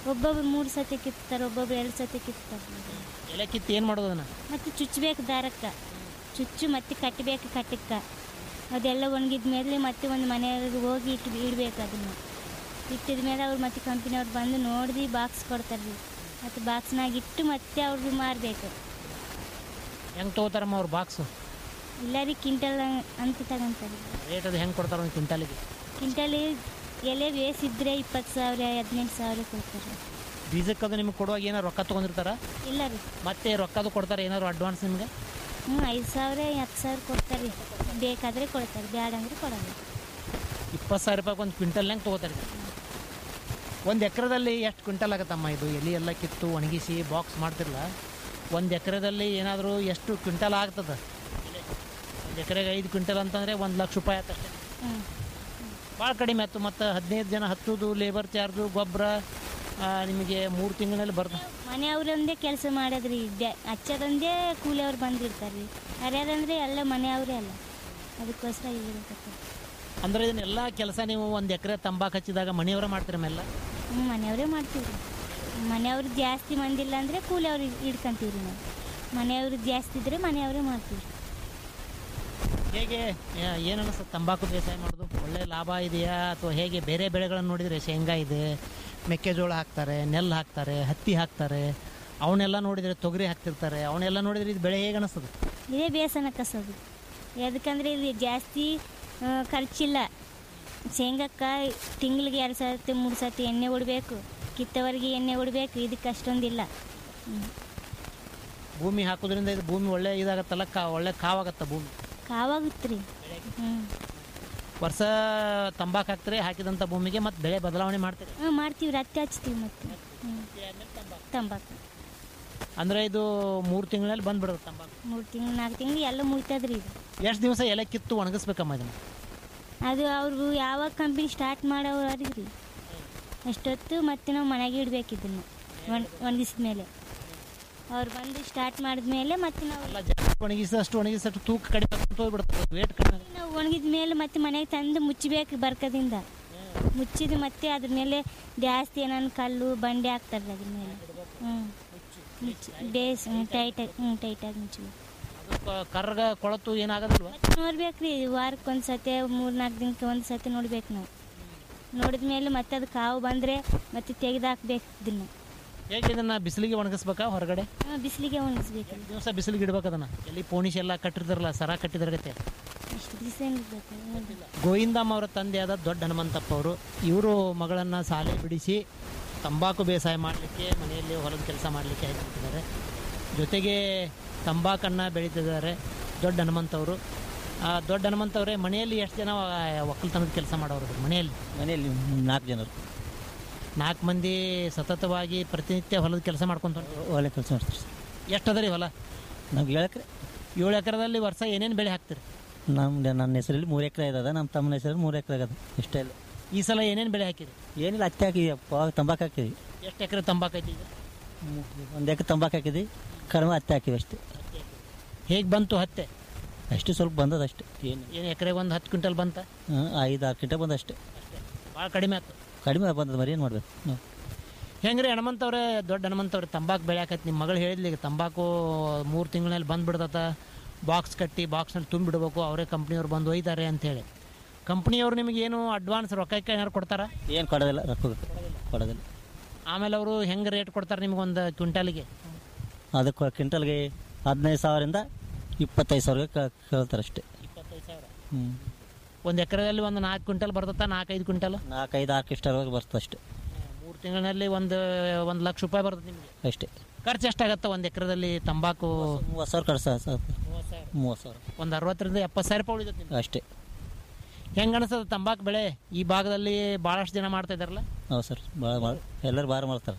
ಒಬ್ಬೊಬ್ರು ಮೂರು ಸತಿ ಕಿತ್ತಾರೆ ಒಬ್ಬೊಬ್ರು ಎರಡು ಸತಿ ಕಿತ್ತಾರೆ ಎಲೆ ಕಿತ್ತು ಏನು ಮಾಡೋದು ಅದನ್ನು ಮತ್ತೆ ಚುಚ್ಚಬೇಕು ದಾರಕ್ಕೆ ಚುಚ್ಚು ಮತ್ತೆ ಕಟ್ಟಬೇಕು ಕಟ್ಟಕ್ಕೆ ಅದೆಲ್ಲ ಒಣಗಿದ ಮೇಲೆ ಮತ್ತೆ ಒಂದು ಮನೆಯವ್ರಿಗೆ ಹೋಗಿ ಇಟ್ಟು ಇಡಬೇಕು ಅದನ್ನು ಇಟ್ಟಿದ ಮೇಲೆ ಅವ್ರು ಮತ್ತೆ ಕಂಪ್ನಿಯವ್ರು ಬಂದು ನೋಡಿ ಬಾಕ್ಸ್ ಕೊಡ್ತಾರೆ ರೀ ಮತ್ತು ಬಾಕ್ಸ್ನಾಗ ಇಟ್ಟು ಮತ್ತೆ ಅವ್ರಿಗೆ ಮಾರಬೇಕು ಹೆಂಗೆ ತೊಗೋತಾರಮ್ಮ ಅವ್ರು ಬಾಕ್ಸು ಇಲ್ಲ ರೀ ಕ್ವಿಂಟಲ್ ಅಂತ ತಗೊಂತಾರೆ ರೇಟ್ ಅದು ಹೆಂಗೆ ಕೊಡ್ತಾರೆ ಒಂದು ಕ್ವಿಂಟಾಲಿಗೆ ಕ್ವಿಂಟಲ್ ಎಲೆ ಬೇಸಿದ್ರೆ ಇಪ್ಪತ್ತು ಸಾವಿರ ಹದಿನೆಂಟು ಸಾವಿರ ಕೊಡ್ತಾರೆ ಬೀಜಕ್ಕೆ ಅದು ನಿಮ್ಗೆ ಕೊಡುವಾಗ ಏನಾರು ರೊಕ್ಕ ತೊಗೊಂಡಿರ್ತಾರ ಇಲ್ಲ ರೀ ಮತ್ತೆ ರೊಕ್ಕದು ಕೊಡ್ತಾರೆ ಏನಾದ್ರು ಅಡ್ವಾನ್ಸ್ ನಿಮ್ಗೆ ಹ್ಞೂ ಐದು ಸಾವಿರ ಹತ್ತು ಸಾವಿರ ಕೊಡ್ತಾರೆ ರೀ ಬೇಕಾದರೆ ಕೊಡ್ತಾರೆ ಬ್ಯಾಡ ಅಂದ್ರೆ ಕೊಡೋದು ಇಪ್ಪತ್ತು ಸಾವಿರ ರೂಪಾಯಿ ಒಂದು ಕ್ವಿಂಟಲ್ ಹೆಂಗೆ ತೊಗೋತಾರೆ ಒಂದು ಎಕರೆದಲ್ಲಿ ಎಷ್ಟು ಕ್ವಿಂಟಲ್ ಆಗುತ್ತಮ್ಮ ಇದು ಎಲೆ ಎಲ್ಲ ಕಿತ್ತು ಒಣಗಿಸಿ ಬಾಕ್ಸ್ ಮಾಡ್ತಿರಲ್ಲ ಒಂದು ಎಕರೆದಲ್ಲಿ ಏನಾದರೂ ಎಷ್ಟು ಕ್ವಿಂಟಲ್ ಆಗ್ತದೆ ಒಂದು ಎಕರೆಗೆ ಐದು ಕ್ವಿಂಟಲ್ ಅಂತಂದರೆ ಒಂದು ಲಕ್ಷ ರೂಪಾಯಿ ಆಯ್ತು ಅಷ್ಟೇ ಹ್ಞೂ ಭಾಳ ಕಡಿಮೆ ಆಯ್ತು ಮತ್ತು ಹದಿನೈದು ಜನ ಹತ್ತುದು ಲೇಬರ್ ಚಾರ್ಜು ಗೊಬ್ಬರ ನಿಮಗೆ ಮೂರು ತಿಂಗಳಲ್ಲಿ ಬರ್ತದೆ ಮನೆಯವ್ರೊಂದೇ ಕೆಲಸ ಮಾಡೋದ್ರಿ ಬ್ಯಾ- ಹಚ್ಚೋದೊಂದೇ ಕೂಲಿಯವ್ರು ಬಂದಿರ್ತಾರೆ ರೀ ಯಾರ್ಯಾರಂದ್ರೆ ಎಲ್ಲ ಮನೆಯವರೇ ಅಲ್ಲ ಅದಕ್ಕೋಸ್ಕರ ಇದಿರುತ್ತೆ ಅಂದರೆ ಇದನ್ನೆಲ್ಲ ಕೆಲಸ ನೀವು ಒಂದು ಎಕರೆ ತಂಬಾಕು ಹಚ್ಚಿದಾಗ ಮನೆಯವರ ಮಾಡ್ತೀರ ಮೆಲ್ಲ ಹ್ಞೂ ಮನೆಯವರೇ ಮಾಡ್ತೀವಿ ರೀ ಮನೆಯವ್ರು ಜಾಸ್ತಿ ಮಂದಿಲ್ಲ ಅಂದರೆ ಕೂಲಿಯವ್ರು ಹಿಡ್ಕೊಂತೀವಿ ರೀ ನಾವು ಮನೆಯವ್ರು ಜಾಸ್ತಿ ಇದ್ದರೆ ಮನೆಯವರೇ ಮಾಡ್ತೀವಿ ಹೇಗೆ ಯಾ- ಏನು ಅನಿಸುತ್ತೆ ತಂಬಾಕು ಬೇಸಾಯ ಮಾಡೋದು ಒಳ್ಳೆ ಲಾಭ ಇದೆಯಾ ಅಥವಾ ಹೇಗೆ ಬೇರೆ ಬೆಳೆಗಳನ್ನು ನೋಡಿದರೆ ಶೇಂಗಾ ಇದೆ ಮೆಕ್ಕೆಜೋಳ ಹಾಕ್ತಾರೆ ನೆಲ್ಲು ಹಾಕ್ತಾರೆ ಹತ್ತಿ ಹಾಕ್ತಾರೆ ಅವನ್ನೆಲ್ಲ ನೋಡಿದರೆ ತೊಗರಿ ಹಾಕ್ತಿರ್ತಾರೆ ಅವನ್ನೆಲ್ಲ ನೋಡಿದರೆ ಇದು ಬೆಳೆ ಹೇಗೆ ಅನಿಸ್ತದೆ ಇದೇ ಬೇಸನ ಕಸೋದು ಯಾಕಂದರೆ ಇಲ್ಲಿ ಜಾಸ್ತಿ ಆ, ಖರ್ಚಿಲ್ಲ ಶೇಂಗಕ್ಕೆ ತಿಂಗಳಿಗೆ ಎರಡು ಸತಿ ಮೂರು ಸತಿ ಎಣ್ಣೆ ಹೊಡಬೇಕು ಕಿತ್ತವರಿಗೆ ಎಣ್ಣೆ ಹೊಡಬೇಕು ಇದಕ್ಕೆ ಅಷ್ಟೊಂದಿಲ್ಲ ಹ್ಞೂ ಭೂಮಿ ಹಾಕೋದ್ರಿಂದ ಇದು ಭೂಮಿ ಒಳ್ಳೆ ಇದಾಗತ್ತಲ್ಲ ಕಾ ಒಳ್ಳೆ ಕಾವಾಗತ್ತ ಭೂಮಿ ಕಾವಾಗುತ್ತೆ ರೀ ಹ್ಞೂ ವರ್ಷ ತಂಬಾಕು ಹಾಕ್ತಾರೆ ಹಾಕಿದಂಥ ಭೂಮಿಗೆ ಮತ್ತು ಬೆಳೆ ಬದಲಾವಣೆ ಮಾಡ್ತಾರೆ ಹಾಂ ಮಾಡ್ತೀವಿ ರತ್ತೆ ಹಚ್ತೀವಿ ಮತ್ತೆ ಹ್ಞೂ ತಂಬಾಕು ಅಂದರೆ ಇದು ಮೂರು ತಿಂಗಳಲ್ಲಿ ಬಂದ್ಬಿಡುತ್ತೆ ತಂಬಾಕು ಮೂರು ತಿಂಗಳು ನಾಲ್ಕು ತಿಂಗಳು ಎಲ್ಲ ಮುಗ್ತದ್ರಿ ಇದು ಎಷ್ಟು ದಿವಸ ಎಲೆ ಕಿತ್ತು ಒಣಗಿಸ್ಬೇಕಮ್ಮ ಇದನ್ನು ಅದು ಅವ್ರಿಗೂ ಯಾವಾಗ ಕಂಪ್ನಿ ಸ್ಟಾರ್ಟ್ ಮಾಡೋವ್ರಿಗೆ ರೀ ಅಷ್ಟೊತ್ತು ಮತ್ತೆ ನಾವು ಮನೆಗೆ ಇಡ್ಬೇಕು ಇದನ್ನು ಒಣ ಒಣಗಿಸಿದ ಮೇಲೆ ಅವ್ರು ಬಂದು ಸ್ಟಾರ್ಟ್ ಮಾಡಿದ್ಮೇಲೆ ಮತ್ತೆ ನಾವು ಎಲ್ಲ ಜಾಸ್ತಿ ಒಣಗಿಸಷ್ಟು ಒಣಗಿಸಷ್ಟು ತೂಕ ಕಡಿಮೆ ಆಗ್ತಾ ಹೋಗ್ಬಿಡುತ್ತೆ ವೇಟ್ ಕಡಿಮೆ ಆಗುತ್ತೆ. ನಾವು ಒಣಗಿದ ಮೇಲೆ ಮತ್ತೆ ಮನೆಗೆ ತಂದು ಮುಚ್ಚಬೇಕು ಬರ್ಕದಿಂದ ಮುಚ್ಚಿದ ಮತ್ತೆ ಅದ್ರ ಮೇಲೆ ಜಾಸ್ತಿ ಏನಾನು ಕಲ್ಲು ಬಂಡೆ ಹಾಕ್ತಾರೆ ಅದ್ರ ಮೇಲೆ ಹ್ಞೂ ಮುಚ್ಚಿ ಬೇಸ್ ಹ್ಞೂ ಟೈಟಾಗಿ ಹ್ಞೂ ಟೈಟಾಗಿ ಮುಚ್ಚಬೇಕು ಅದು ಕ- ಕರ್ಗ ಕೊಳತು ಏನಾಗೋದಿಲ್ವ ಮತ್ತೆ ನೋಡ್ಬೇಕು ರೀ ವಾರಕ್ಕೆ ಒಂದು ಸತಿ ಮೂರು ನಾಲ್ಕು ದಿನಕ್ಕೆ ಒಂದು ಸತಿ ನೋಡ್ಬೇಕು ನಾವು ನೋಡಿದ ಮೇಲೆ ಮತ್ತೆ ಅದು ಕಾವು ಬಂದರೆ ಮತ್ತೆ ತೆಗೆದು ಹಾಕ್ಬೇಕು ಇದನ್ನು ಹೇಗೆ ಇದನ್ನ ಬಿಸಿಲಿಗೆ ಒಣಗಿಸ್ಬೇಕಾ ಹೊರಗಡೆ ಬಿಸಿಲಿಗೆ ಒಣಗಿಸ್ಬೇಕು ದಿವಸ ಬಿಸಿಲಿಗೆ ಇಡ್ಬೇಕು ಅದನ್ನ ಎಲ್ಲಿ ಪೋಣಿಶ್ ಎಲ್ಲ ಕಟ್ಟಿರ್ತಾರಲ್ಲ ಸರ ಕಟ್ಟಿದ್ರಗತ್ತೆ ಎಷ್ಟು ದಿವಸ ಇರ್ಬೇಕು ಗೋವಿಂದಮ್ಮ ಅವರ ತಂದೆಯಾದ ದೊಡ್ಡ ಹನುಮಂತಪ್ಪ ಅವರು ಇವರು ಮಗಳನ್ನು ಶಾಲೆ ಬಿಡಿಸಿ ತಂಬಾಕು ಬೇಸಾಯ ಮಾಡಲಿಕ್ಕೆ ಮನೆಯಲ್ಲಿ ಹೊಲದ ಕೆಲಸ ಮಾಡಲಿಕ್ಕೆ ಹಾಕಿಬಿಟ್ಟಿದ್ದಾರೆ ಜೊತೆಗೆ ತಂಬಾಕನ್ನು ಬೆಳೀತಿದ್ದಾರೆ ದೊಡ್ಡ ಹನುಮಂತವರು ಆ ದೊಡ್ಡ ಹನುಮಂತವರೇ ಮನೆಯಲ್ಲಿ ಎಷ್ಟು ಜನ ಆ, ಒಕ್ಕಲ್ತನದ ಕೆಲಸ ಮಾಡೋರು ಮನೆಯಲ್ಲಿ ಮನೆಯಲ್ಲಿ ನಾಲ್ಕು ಜನರು ನಾಲ್ಕು ಮಂದಿ ಸತತವಾಗಿ ಪ್ರತಿನಿತ್ಯ ಹೊಲದ ಕೆಲಸ ಮಾಡ್ಕೊಂತ ಒಳ್ಳೆ ಕೆಲಸ ಮಾಡ್ತೀವಿ ಸರ್ ಎಷ್ಟು ಅದ ರೀ ಹೊಲ ನಮ್ಗೆ ಹೇಳಕ್ರೆ ಏಳು ಎಕರೆದಲ್ಲಿ ವರ್ಷ ಏನೇನು ಬೆಳೆ ಹಾಕ್ತೀರಿ ನಮ್ಮ ನನ್ನ ಹೆಸರಲ್ಲಿ ಮೂರು ಎಕರೆ ಇದ್ದದ ನಮ್ಮ ತಮ್ಮನ ಹೆಸರಲ್ಲಿ ಮೂರು ಎಕರೆ ಆಗದ ಇಷ್ಟೇ ಇಲ್ಲ ಈ ಸಲ ಏನೇನು ಬೆಳೆ ಹಾಕಿರಿ ಏನಿಲ್ಲ ಹತ್ತಿ ಹಾಕಿದ್ವಿ ಅಪ್ಪ ತಂಬಾಕು ಹಾಕಿದ್ವಿ ಎಷ್ಟು ಎಕರೆ ತಂಬಾಕು ಐತಿ ಈಗ ಒಂದು ಎಕರೆ ತಂಬಾಕು ಹಾಕಿದ್ವಿ ಕಡಿಮೆ ಹತ್ತಿ ಹಾಕಿವಿ ಅಷ್ಟೇ ಹೇಗೆ ಬಂತು ಹತ್ತೆ ಅಷ್ಟು ಸ್ವಲ್ಪ ಬಂದದ ಅಷ್ಟೇ ಏನು ಏನು ಎಕರೆಗೆ ಒಂದು ಹತ್ತು ಕ್ವಿಂಟಲ್ ಬಂತ ಹಾಂ ಐದು ಆರು ಗಂಟೆ ಬಂದ ಅಷ್ಟೇ ಭಾಳ ಕಡಿಮೆ ಆಯ್ತು ಕಡಿಮೆ ಬಂದದ ಮರಿ ಏನು ಮಾಡ್ಬೇಕು ನಾವು ಹೆಂಗ್ರಿ ಹನುಮಂತವ್ರೆ ದೊಡ್ಡ ಹನುಮಂತವ್ರೆ ತಂಬಾಕು ಬೆಳೆಯಾಕೈತಿ ನಿಮ್ಮ ಮಗಳು ಹೇಳಿದ್ಲಿ ಈಗ ತಂಬಾಕು ಮೂರು ತಿಂಗಳಲ್ಲಿ ಬಂದ್ಬಿಡ್ತತ ಬಾಕ್ಸ್ ಕಟ್ಟಿ ಬಾಕ್ಸ್ನಲ್ಲಿ ತುಂಬಿಡ್ಬೇಕು ಅವರೇ ಕಂಪ್ನಿಯವ್ರು ಬಂದು ಒಯ್ತಾರೆ ಅಂತೇಳಿ ಕಂಪ್ನಿಯವ್ರು ನಿಮಗೆ ಏನು ಅಡ್ವಾನ್ಸ್ ರೊಕ್ಕಕ್ಕೆ ಏನಾರು ಕೊಡ್ತಾರ ಏನು ಕೊಡೋದಿಲ್ಲ ರೊಕ್ಕ ಕೊಡೋದಿಲ್ಲ ಆಮೇಲೆ ಅವರು ಹೆಂಗೆ ರೇಟ್ ಕೊಡ್ತಾರೆ ನಿಮ್ಗೆ ಒಂದು ಕ್ವಿಂಟಾಲಿಗೆ ಅದಕ್ಕೆ ಕ್ವಿಂಟಲ್ಗೆ ಹದಿನೈದು ಸಾವಿರದಿಂದ ಇಪ್ಪತ್ತೈದು ಸಾವಿರಕ್ಕೆ ಕೇಳ್ತಾರೆ ಅಷ್ಟೇ ಇಪ್ಪತ್ತೈದು ಸಾವಿರ ಹ್ಞೂ ಒಂದು ಎಕರೆದಲ್ಲಿ ಒಂದು ನಾಲ್ಕು ಕ್ವಿಂಟಲ್ ಬರ್ತತ್ತ ನಾಲ್ಕೈದು ಕ್ವಿಂಟಲ್ ನಾಲ್ಕೈದು ಆರು ಇಷ್ಟರವರೆಗೆ ಬರ್ತದೆ ಅಷ್ಟೇ ಮೂರು ತಿಂಗಳಿನಲ್ಲಿ ಒಂದು ಒಂದು ಲಕ್ಷ ರೂಪಾಯಿ ಬರ್ತದೆ ನಿಮಗೆ ಅಷ್ಟೇ ಖರ್ಚು ಎಷ್ಟಾಗತ್ತೆ ಒಂದು ಎಕರೆದಲ್ಲಿ ತಂಬಾಕು ಮೂವತ್ತು ಸಾವಿರ ಕಳ್ಸ ಸರ್ ಮೂವತ್ತು ಸಾವಿರ ಮೂವತ್ತು ಸಾವಿರ ಒಂದು ಅರವತ್ತರಿಂದ ಎಪ್ಪತ್ತು ಸಾವಿರ ರೂಪಾಯಿ ಉಳಿದತ್ತೆ ನಿಮ್ಗೆ ಅಷ್ಟೇ ಹೆಂಗೆ ಅನಿಸ್ತದೆ ತಂಬಾಕು ಬೆಳೆ ಈ ಭಾಗದಲ್ಲಿ ಭಾಳಷ್ಟು ಜನ ಮಾಡ್ತಾ ಇದ್ದಾರಲ್ಲ ಹೌದು ಸರ್ ಭಾಳ ಮಾಡಿ ಎಲ್ಲರೂ ಭಾಳ ಮಾಡ್ತಾರೆ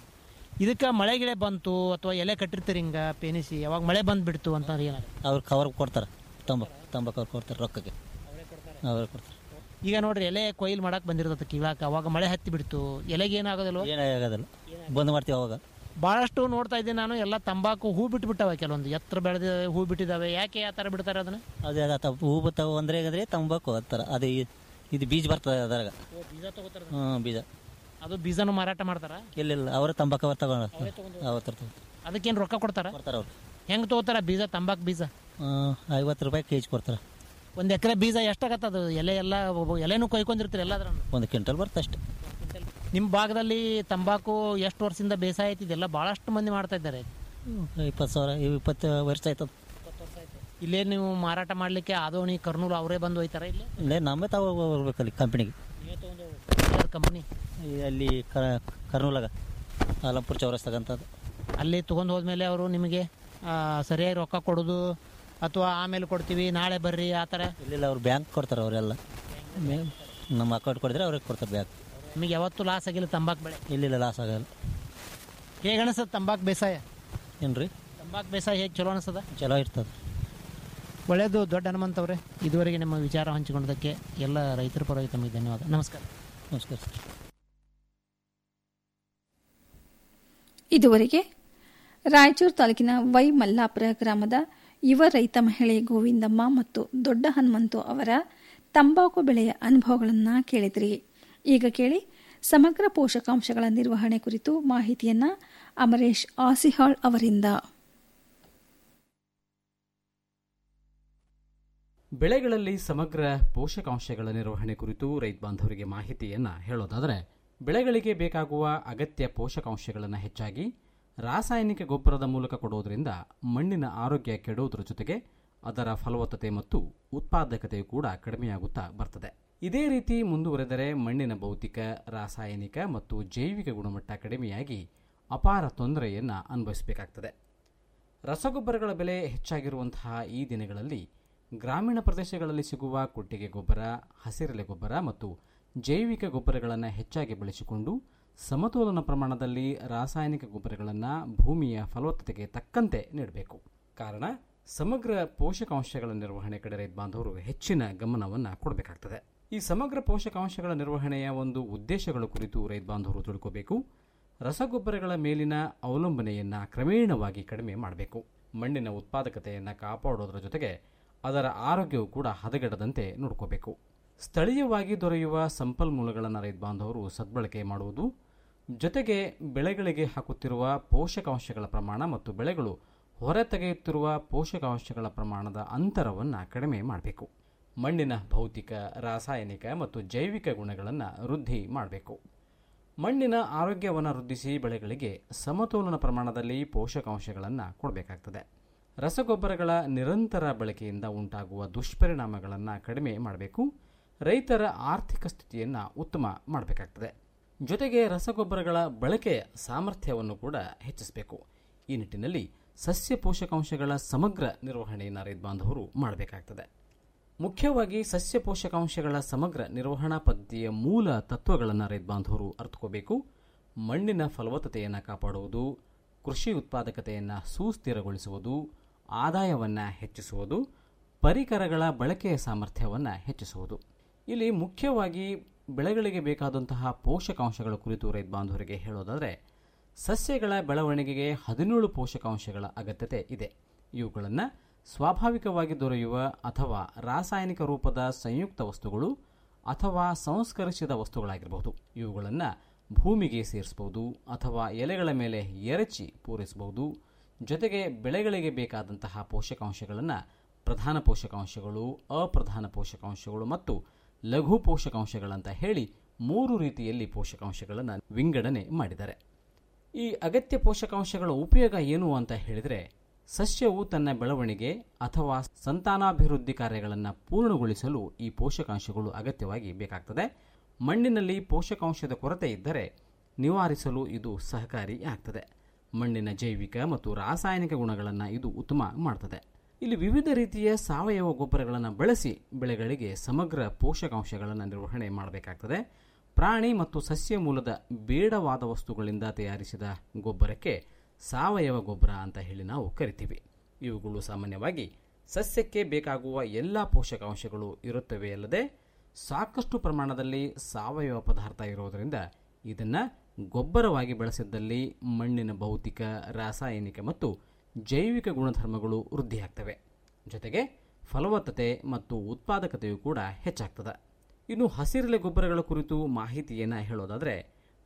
ಇದಕ್ಕೆ ಮಳೆ ಗಿಳೆ ಬಂತು ಅಥವಾ ಎಲೆ ಕಟ್ಟಿರ್ತೀರಿ ಹಿಂಗೆ ಪೇನಿಸಿ ಯಾವಾಗ ಮಳೆ ಬಂದುಬಿಡ್ತು ಅಂತಂದ್ರೆ ಏನಾಗುತ್ತೆ ಅವ್ರು ಕವರ್ ಕೊಡ್ತಾರೆ ತಂಬಾಕು ತಂಬಾಕು ಅವ್ರು ಕೊಡ್ತಾರೆ ರೊಕ್ಕಕ್ಕೆ ಅವ್ರು ಕೊಡ್ತಾರೆ ಈಗ ನೋಡ್ರಿ ಎಲೆ ಕೊಯ್ಲು ಮಾಡಕ್ಕೆ ಬಂದಿರ್ತದೆ ಕೀಳಾಕ ಅವಾಗ ಮಳೆ ಹತ್ತಿ ಬಿಡ್ತು ಎಲೆಗೆ ಏನಾಗೋದಿಲ್ವ ಏನಾಗೋದಿಲ್ಲ ಬಂದ್ ಮಾಡ್ತೀವಿ ಅವಾಗ ಭಾಳಷ್ಟು ನೋಡ್ತಾ ಇದ್ದೀನಿ ನಾನು ಎಲ್ಲ ತಂಬಾಕು ಹೂ ಬಿಟ್ಬಿಟ್ಟವೆ ಕೆಲವೊಂದು ಎತ್ತರ ಬೆಳೆದ ಹೂ ಬಿಟ್ಟಿದ್ದಾವೆ ಯಾಕೆ ಆ ಥರ ಬಿಡ್ತಾರೆ ಅದನ್ನು ಅದೇ ಅದ ಹೂ ಬತ್ತಾವ ಅಂದ್ರೆ ಅಂದ್ರೆ ತಂಬಾಕು ಆ ಥರ ಅದು ಇ- ಇದು ಬೀಜ ಬರ್ತದೆ ಅದ್ರಾಗ ಬೀಜ ತಗೋತಾರೆ ಹ್ಞೂ ಬೀಜ ಅದು ಬೀಜನೂ ಮಾರಾಟ ಮಾಡ್ತಾರ ಇಲ್ಲ ಇಲ್ಲ ಅವರೇ ತಂಬಾಕು ಅವ್ರು ತಗೊಂಡು ಅವ್ರು ತರ್ತಾರೆ ಅದಕ್ಕೇನು ರೊಕ್ಕ ಕೊಡ್ತಾರ ಕೊಡ್ತಾರೆ ಅವ್ರು ಹೆಂಗೆ ತಗೋತಾರ ಬೀಜ ತಂಬಾಕು ಬೀಜ ಐವತ್ತು ರೂಪಾಯಿ ಕೆ ಜಿ ಕೊಡ್ತಾರೆ ಒಂದು ಎಕರೆ ಬೀಜ ಎಷ್ಟಾಗತ್ತದು ಎಲೆ ಎಲ್ಲ ಒಬ್ಬ- ಎಲೆನೂ ಕೊಯ್ಕೊಂಡಿರ್ತೀರಿ ಎಲ್ಲದ್ರನ್ನು ಒಂದು ಕ್ವಿಂಟಲ್ ಬರುತ್ತೆ ಅಷ್ಟೇ ನಿಮ್ಮ ಭಾಗದಲ್ಲಿ ತಂಬಾಕು ಎಷ್ಟು ವರ್ಷದಿಂದ ಬೇಸಾಯ ಐತಿ ಇದೆಲ್ಲ ಭಾಳಷ್ಟು ಮಂದಿ ಮಾಡ್ತಾ ಇದ್ದಾರೆ ಇಪ್ಪತ್ತು ಸಾವಿರ ಇಪ್ಪತ್ತು ವರ್ಷ ಆಯ್ತದ ಇಲ್ಲೇ ನೀವು ಮಾರಾಟ ಮಾಡಲಿಕ್ಕೆ ಆದೋಣಿ ಕರ್ನೂಲು ಅವರೇ ಬಂದು ಹೋಯ್ತಾರ ಇಲ್ಲಿ ಇಲ್ಲೇ ನಮ್ಮೇ ತಾವು ಹೋಗ್ಬೇಕಲ್ಲಿ ಕಂಪ್ನಿಗೆ ಕಂಪ್ನಿ ಅಲ್ಲಿ ಕರ್ನೂಲಾಗ ಆಲಂಪುರ್ ಚೌರಸ್ತಾಗಂತದ್ದು ಅಲ್ಲಿ ತೊಗೊಂಡು ಹೋದ್ಮೇಲೆ ಅವರು ನಿಮಗೆ ಆ, ಸರಿಯಾಗಿ ರೊಕ್ಕ ಕೊಡೋದು ಅಥವಾ ಆಮೇಲೆ ಕೊಡ್ತೀವಿ ನಾಳೆ ಬರ್ರಿ ಆ ಥರ ಇಲ್ಲಿಲ್ಲ ಅವ್ರು ಬ್ಯಾಂಕ್ ಕೊಡ್ತಾರೆ ಅವರೆಲ್ಲ ನಮ್ಮ ಅಕೌಂಟ್ ಕೊಡಿದ್ರೆ ಅವ್ರಿಗೆ ಕೊಡ್ತಾರೆ ಬ್ಯಾಂಕ್ ನಿಮಗೆ ಯಾವತ್ತೂ ಲಾಸ್ ಆಗಿಲ್ಲ ತಂಬಾಕು ಬೆಳೆ ಇಲ್ಲಿಲ್ಲ ಲಾಸ್ ಆಗಲ್ಲ ಹೇಗೆ ಅನಿಸ್ತದೆ ತಂಬಾಕು ಬೇಸಾಯ ಏನು ರೀ ತಂಬಾಕು ಬೇಸಾಯ ಹೇಗೆ ಚಲೋ ಅನಿಸ್ತದ ಚಲೋ ಇರ್ತದೆ ಒಳ್ಳೆಯದು ದೊಡ್ಡ ಹನುಮಂತವ್ರೆ ಇದುವರೆಗೆ ನಮ್ಮ ವಿಚಾರ ಹಂಚಿಕೊಂಡದಕ್ಕೆ ಎಲ್ಲ ರೈತರ ಪರವಾಗಿ ತಮಗೆ ಧನ್ಯವಾದ ನಮಸ್ಕಾರ ನಮಸ್ಕಾರ ಸರ್ ಇದುವರೆಗೆ ರಾಯಚೂರು ತಾಲೂಕಿನ ವೈ ಮಲ್ಲಾಪುರ ಗ್ರಾಮದ ಯುವ ರೈತ ಮಹಿಳೆ ಗೋವಿಂದಮ್ಮ ಮತ್ತು ದೊಡ್ಡ ಹನುಮಂತು ಅವರ ತಂಬಾಕು ಬೆಳೆಯ ಅನುಭವಗಳನ್ನು ಕೇಳಿದ್ರಿ ಈಗ ಕೇಳಿ ಸಮಗ್ರ ಪೋಷಕಾಂಶಗಳ ನಿರ್ವಹಣೆ ಕುರಿತು ಮಾಹಿತಿಯನ್ನ ಅಮರೇಶ್ ಆಸಿಹಾಳ್ ಅವರಿಂದ ಬೆಳೆಗಳಲ್ಲಿ ಸಮಗ್ರ ಪೋಷಕಾಂಶಗಳ ನಿರ್ವಹಣೆ ಕುರಿತು ರೈತ ಬಾಂಧವರಿಗೆ ಮಾಹಿತಿಯನ್ನು ಹೇಳೋದಾದರೆ ಬೆಳೆಗಳಿಗೆ ಬೇಕಾಗುವ ಅಗತ್ಯ ಪೋಷಕಾಂಶಗಳನ್ನು ಹೆಚ್ಚಾಗಿ ರಾಸಾಯನಿಕ ಗೊಬ್ಬರದ ಮೂಲಕ ಕೊಡುವುದರಿಂದ ಮಣ್ಣಿನ ಆರೋಗ್ಯ ಕೆಡುವುದರ ಜೊತೆಗೆ ಅದರ ಫಲವತ್ತತೆ ಮತ್ತು ಉತ್ಪಾದಕತೆಯು ಕೂಡ ಕಡಿಮೆಯಾಗುತ್ತಾ ಬರ್ತದೆ ಇದೇ ರೀತಿ ಮುಂದುವರೆದರೆ ಮಣ್ಣಿನ ಭೌತಿಕ ರಾಸಾಯನಿಕ ಮತ್ತು ಜೈವಿಕ ಗುಣಮಟ್ಟ ಕಡಿಮೆಯಾಗಿ ಅಪಾರ ತೊಂದರೆಯನ್ನು ಅನುಭವಿಸಬೇಕಾಗ್ತದೆ ರಸಗೊಬ್ಬರಗಳ ಬೆಲೆ ಹೆಚ್ಚಾಗಿರುವಂತಹ ಈ ದಿನಗಳಲ್ಲಿ ಗ್ರಾಮೀಣ ಪ್ರದೇಶಗಳಲ್ಲಿ ಸಿಗುವ ಕೊಟ್ಟಿಗೆ ಗೊಬ್ಬರ ಹಸಿರೆಲೆ ಗೊಬ್ಬರ ಮತ್ತು ಜೈವಿಕ ಗೊಬ್ಬರಗಳನ್ನು ಹೆಚ್ಚಾಗಿ ಬಳಸಿಕೊಂಡು ಸಮತೋಲನ ಪ್ರಮಾಣದಲ್ಲಿ ರಾಸಾಯನಿಕ ಗೊಬ್ಬರಗಳನ್ನು ಭೂಮಿಯ ಫಲವತ್ತತೆಗೆ ತಕ್ಕಂತೆ ನೀಡಬೇಕು ಕಾರಣ ಸಮಗ್ರ ಪೋಷಕಾಂಶಗಳ ನಿರ್ವಹಣೆ ಕಡೆ ರೈತ ಬಾಂಧವರು ಹೆಚ್ಚಿನ ಗಮನವನ್ನು ಕೊಡಬೇಕಾಗ್ತದೆ ಈ ಸಮಗ್ರ ಪೋಷಕಾಂಶಗಳ ನಿರ್ವಹಣೆಯ ಒಂದು ಉದ್ದೇಶಗಳ ಕುರಿತು ರೈತ ಬಾಂಧವರು ತಿಳ್ಕೋಬೇಕು ರಸಗೊಬ್ಬರಗಳ ಮೇಲಿನ ಅವಲಂಬನೆಯನ್ನು ಕ್ರಮೇಣವಾಗಿ ಕಡಿಮೆ ಮಾಡಬೇಕು ಮಣ್ಣಿನ ಉತ್ಪಾದಕತೆಯನ್ನು ಕಾಪಾಡೋದರ ಜೊತೆಗೆ ಅದರ ಆರೋಗ್ಯವು ಕೂಡ ಹದಗೆಡದಂತೆ ನೋಡ್ಕೋಬೇಕು ಸ್ಥಳೀಯವಾಗಿ ದೊರೆಯುವ ಸಂಪನ್ಮೂಲಗಳನ್ನು ರೈತ ಬಾಂಧವರು ಸದ್ಬಳಕೆ ಮಾಡುವುದು ಜೊತೆಗೆ ಬೆಳೆಗಳಿಗೆ ಹಾಕುತ್ತಿರುವ ಪೋಷಕಾಂಶಗಳ ಪ್ರಮಾಣ ಮತ್ತು ಬೆಳೆಗಳು ಹೊರತೆಗೆಯುತ್ತಿರುವ ಪೋಷಕಾಂಶಗಳ ಪ್ರಮಾಣದ ಅಂತರವನ್ನು ಕಡಿಮೆ ಮಾಡಬೇಕು ಮಣ್ಣಿನ ಭೌತಿಕ ರಾಸಾಯನಿಕ ಮತ್ತು ಜೈವಿಕ ಗುಣಗಳನ್ನು ವೃದ್ಧಿ ಮಾಡಬೇಕು ಮಣ್ಣಿನ ಆರೋಗ್ಯವನ್ನು ವೃದ್ಧಿಸಿ ಬೆಳೆಗಳಿಗೆ ಸಮತೋಲನ ಪ್ರಮಾಣದಲ್ಲಿ ಪೋಷಕಾಂಶಗಳನ್ನು ಕೊಡಬೇಕಾಗ್ತದೆ ರಸಗೊಬ್ಬರಗಳ ನಿರಂತರ ಬಳಕೆಯಿಂದ ಉಂಟಾಗುವ ದುಷ್ಪರಿಣಾಮಗಳನ್ನು ಕಡಿಮೆ ಮಾಡಬೇಕು ರೈತರ ಆರ್ಥಿಕ ಸ್ಥಿತಿಯನ್ನು ಉತ್ತಮ ಮಾಡಬೇಕಾಗ್ತದೆ ಜೊತೆಗೆ ರಸಗೊಬ್ಬರಗಳ ಬಳಕೆಯ ಸಾಮರ್ಥ್ಯವನ್ನು ಕೂಡ ಹೆಚ್ಚಿಸಬೇಕು ಈ ನಿಟ್ಟಿನಲ್ಲಿ ಸಸ್ಯ ಪೋಷಕಾಂಶಗಳ ಸಮಗ್ರ ನಿರ್ವಹಣೆಯನ್ನು ರೈತ ಬಾಂಧವರು ಮಾಡಬೇಕಾಗ್ತದೆ ಮುಖ್ಯವಾಗಿ ಸಸ್ಯ ಪೋಷಕಾಂಶಗಳ ಸಮಗ್ರ ನಿರ್ವಹಣಾ ಪದ್ಧತಿಯ ಮೂಲ ತತ್ವಗಳನ್ನು ರೈತ ಬಾಂಧವರು ಅರ್ಥಕೋಬೇಕು ಮಣ್ಣಿನ ಫಲವತ್ತತೆಯನ್ನು ಕಾಪಾಡುವುದು ಕೃಷಿ ಉತ್ಪಾದಕತೆಯನ್ನು ಸುಸ್ಥಿರಗೊಳಿಸುವುದು ಆದಾಯವನ್ನು ಹೆಚ್ಚಿಸುವುದು ಪರಿಕರಗಳ ಬಳಕೆಯ ಸಾಮರ್ಥ್ಯವನ್ನು ಹೆಚ್ಚಿಸುವುದು ಇಲ್ಲಿ ಮುಖ್ಯವಾಗಿ ಬೆಳೆಗಳಿಗೆ ಬೇಕಾದಂತಹ ಪೋಷಕಾಂಶಗಳ ಕುರಿತು ರೈತ ಬಾಂಧವರಿಗೆ ಹೇಳೋದಾದರೆ ಸಸ್ಯಗಳ ಬೆಳವಣಿಗೆಗೆ ಹದಿನೇಳು ಪೋಷಕಾಂಶಗಳ ಅಗತ್ಯತೆ ಇದೆ ಇವುಗಳನ್ನು ಸ್ವಾಭಾವಿಕವಾಗಿ ದೊರೆಯುವ ಅಥವಾ ರಾಸಾಯನಿಕ ರೂಪದ ಸಂಯುಕ್ತ ವಸ್ತುಗಳು ಅಥವಾ ಸಂಸ್ಕರಿಸಿದ ವಸ್ತುಗಳಾಗಿರಬಹುದು ಇವುಗಳನ್ನು ಭೂಮಿಗೆ ಸೇರಿಸಬಹುದು ಅಥವಾ ಎಲೆಗಳ ಮೇಲೆ ಎರಚಿ ಪೂರೈಸಬಹುದು ಜೊತೆಗೆ ಬೆಳೆಗಳಿಗೆ ಬೇಕಾದಂತಹ ಪೋಷಕಾಂಶಗಳನ್ನು ಪ್ರಧಾನ ಪೋಷಕಾಂಶಗಳು ಅಪ್ರಧಾನ ಪೋಷಕಾಂಶಗಳು ಮತ್ತು ಲಘು ಪೋಷಕಾಂಶಗಳಂತ ಹೇಳಿ ಮೂರು ರೀತಿಯಲ್ಲಿ ಪೋಷಕಾಂಶಗಳನ್ನು ವಿಂಗಡಣೆ ಮಾಡಿದ್ದಾರೆ ಈ ಅಗತ್ಯ ಪೋಷಕಾಂಶಗಳ ಉಪಯೋಗ ಏನು ಅಂತ ಹೇಳಿದರೆ ಸಸ್ಯವು ತನ್ನ ಬೆಳವಣಿಗೆ ಅಥವಾ ಸಂತಾನಾಭಿವೃದ್ಧಿ ಕಾರ್ಯಗಳನ್ನು ಪೂರ್ಣಗೊಳಿಸಲು ಈ ಪೋಷಕಾಂಶಗಳು ಅಗತ್ಯವಾಗಿ ಬೇಕಾಗ್ತದೆ ಮಣ್ಣಿನಲ್ಲಿ ಪೋಷಕಾಂಶದ ಕೊರತೆ ಇದ್ದರೆ ನಿವಾರಿಸಲು ಇದು ಸಹಕಾರಿ ಆಗ್ತದೆ ಮಣ್ಣಿನ ಜೈವಿಕ ಮತ್ತು ರಾಸಾಯನಿಕ ಗುಣಗಳನ್ನು ಇದು ಉತ್ತಮ ಮಾಡ್ತದೆ ಇಲ್ಲಿ ವಿವಿಧ ರೀತಿಯ ಸಾವಯವ ಗೊಬ್ಬರಗಳನ್ನು ಬಳಸಿ ಬೆಳೆಗಳಿಗೆ ಸಮಗ್ರ ಪೋಷಕಾಂಶಗಳನ್ನು ನಿರ್ವಹಣೆ ಮಾಡಬೇಕಾಗ್ತದೆ ಪ್ರಾಣಿ ಮತ್ತು ಸಸ್ಯ ಮೂಲದ ಬೇಡವಾದ ವಸ್ತುಗಳಿಂದ ತಯಾರಿಸಿದ ಗೊಬ್ಬರಕ್ಕೆ ಸಾವಯವ ಗೊಬ್ಬರ ಅಂತ ಹೇಳಿ ನಾವು ಕರಿತೀವಿ ಇವುಗಳು ಸಾಮಾನ್ಯವಾಗಿ ಸಸ್ಯಕ್ಕೆ ಬೇಕಾಗುವ ಎಲ್ಲ ಪೋಷಕಾಂಶಗಳು ಇರುತ್ತವೆ ಅಲ್ಲದೆ ಸಾಕಷ್ಟು ಪ್ರಮಾಣದಲ್ಲಿ ಸಾವಯವ ಪದಾರ್ಥ ಇರೋದರಿಂದ ಇದನ್ನು ಗೊಬ್ಬರವಾಗಿ ಬಳಸಿದ್ದಲ್ಲಿ ಮಣ್ಣಿನ ಭೌತಿಕ ರಾಸಾಯನಿಕ ಮತ್ತು ಜೈವಿಕ ಗುಣಧರ್ಮಗಳು ವೃದ್ಧಿಯಾಗ್ತವೆ ಜೊತೆಗೆ ಫಲವತ್ತತೆ ಮತ್ತು ಉತ್ಪಾದಕತೆಯು ಕೂಡ ಹೆಚ್ಚಾಗ್ತದೆ ಇನ್ನು ಹಸಿರೆಲೆ ಗೊಬ್ಬರಗಳ ಕುರಿತು ಮಾಹಿತಿಯನ್ನು ಹೇಳೋದಾದರೆ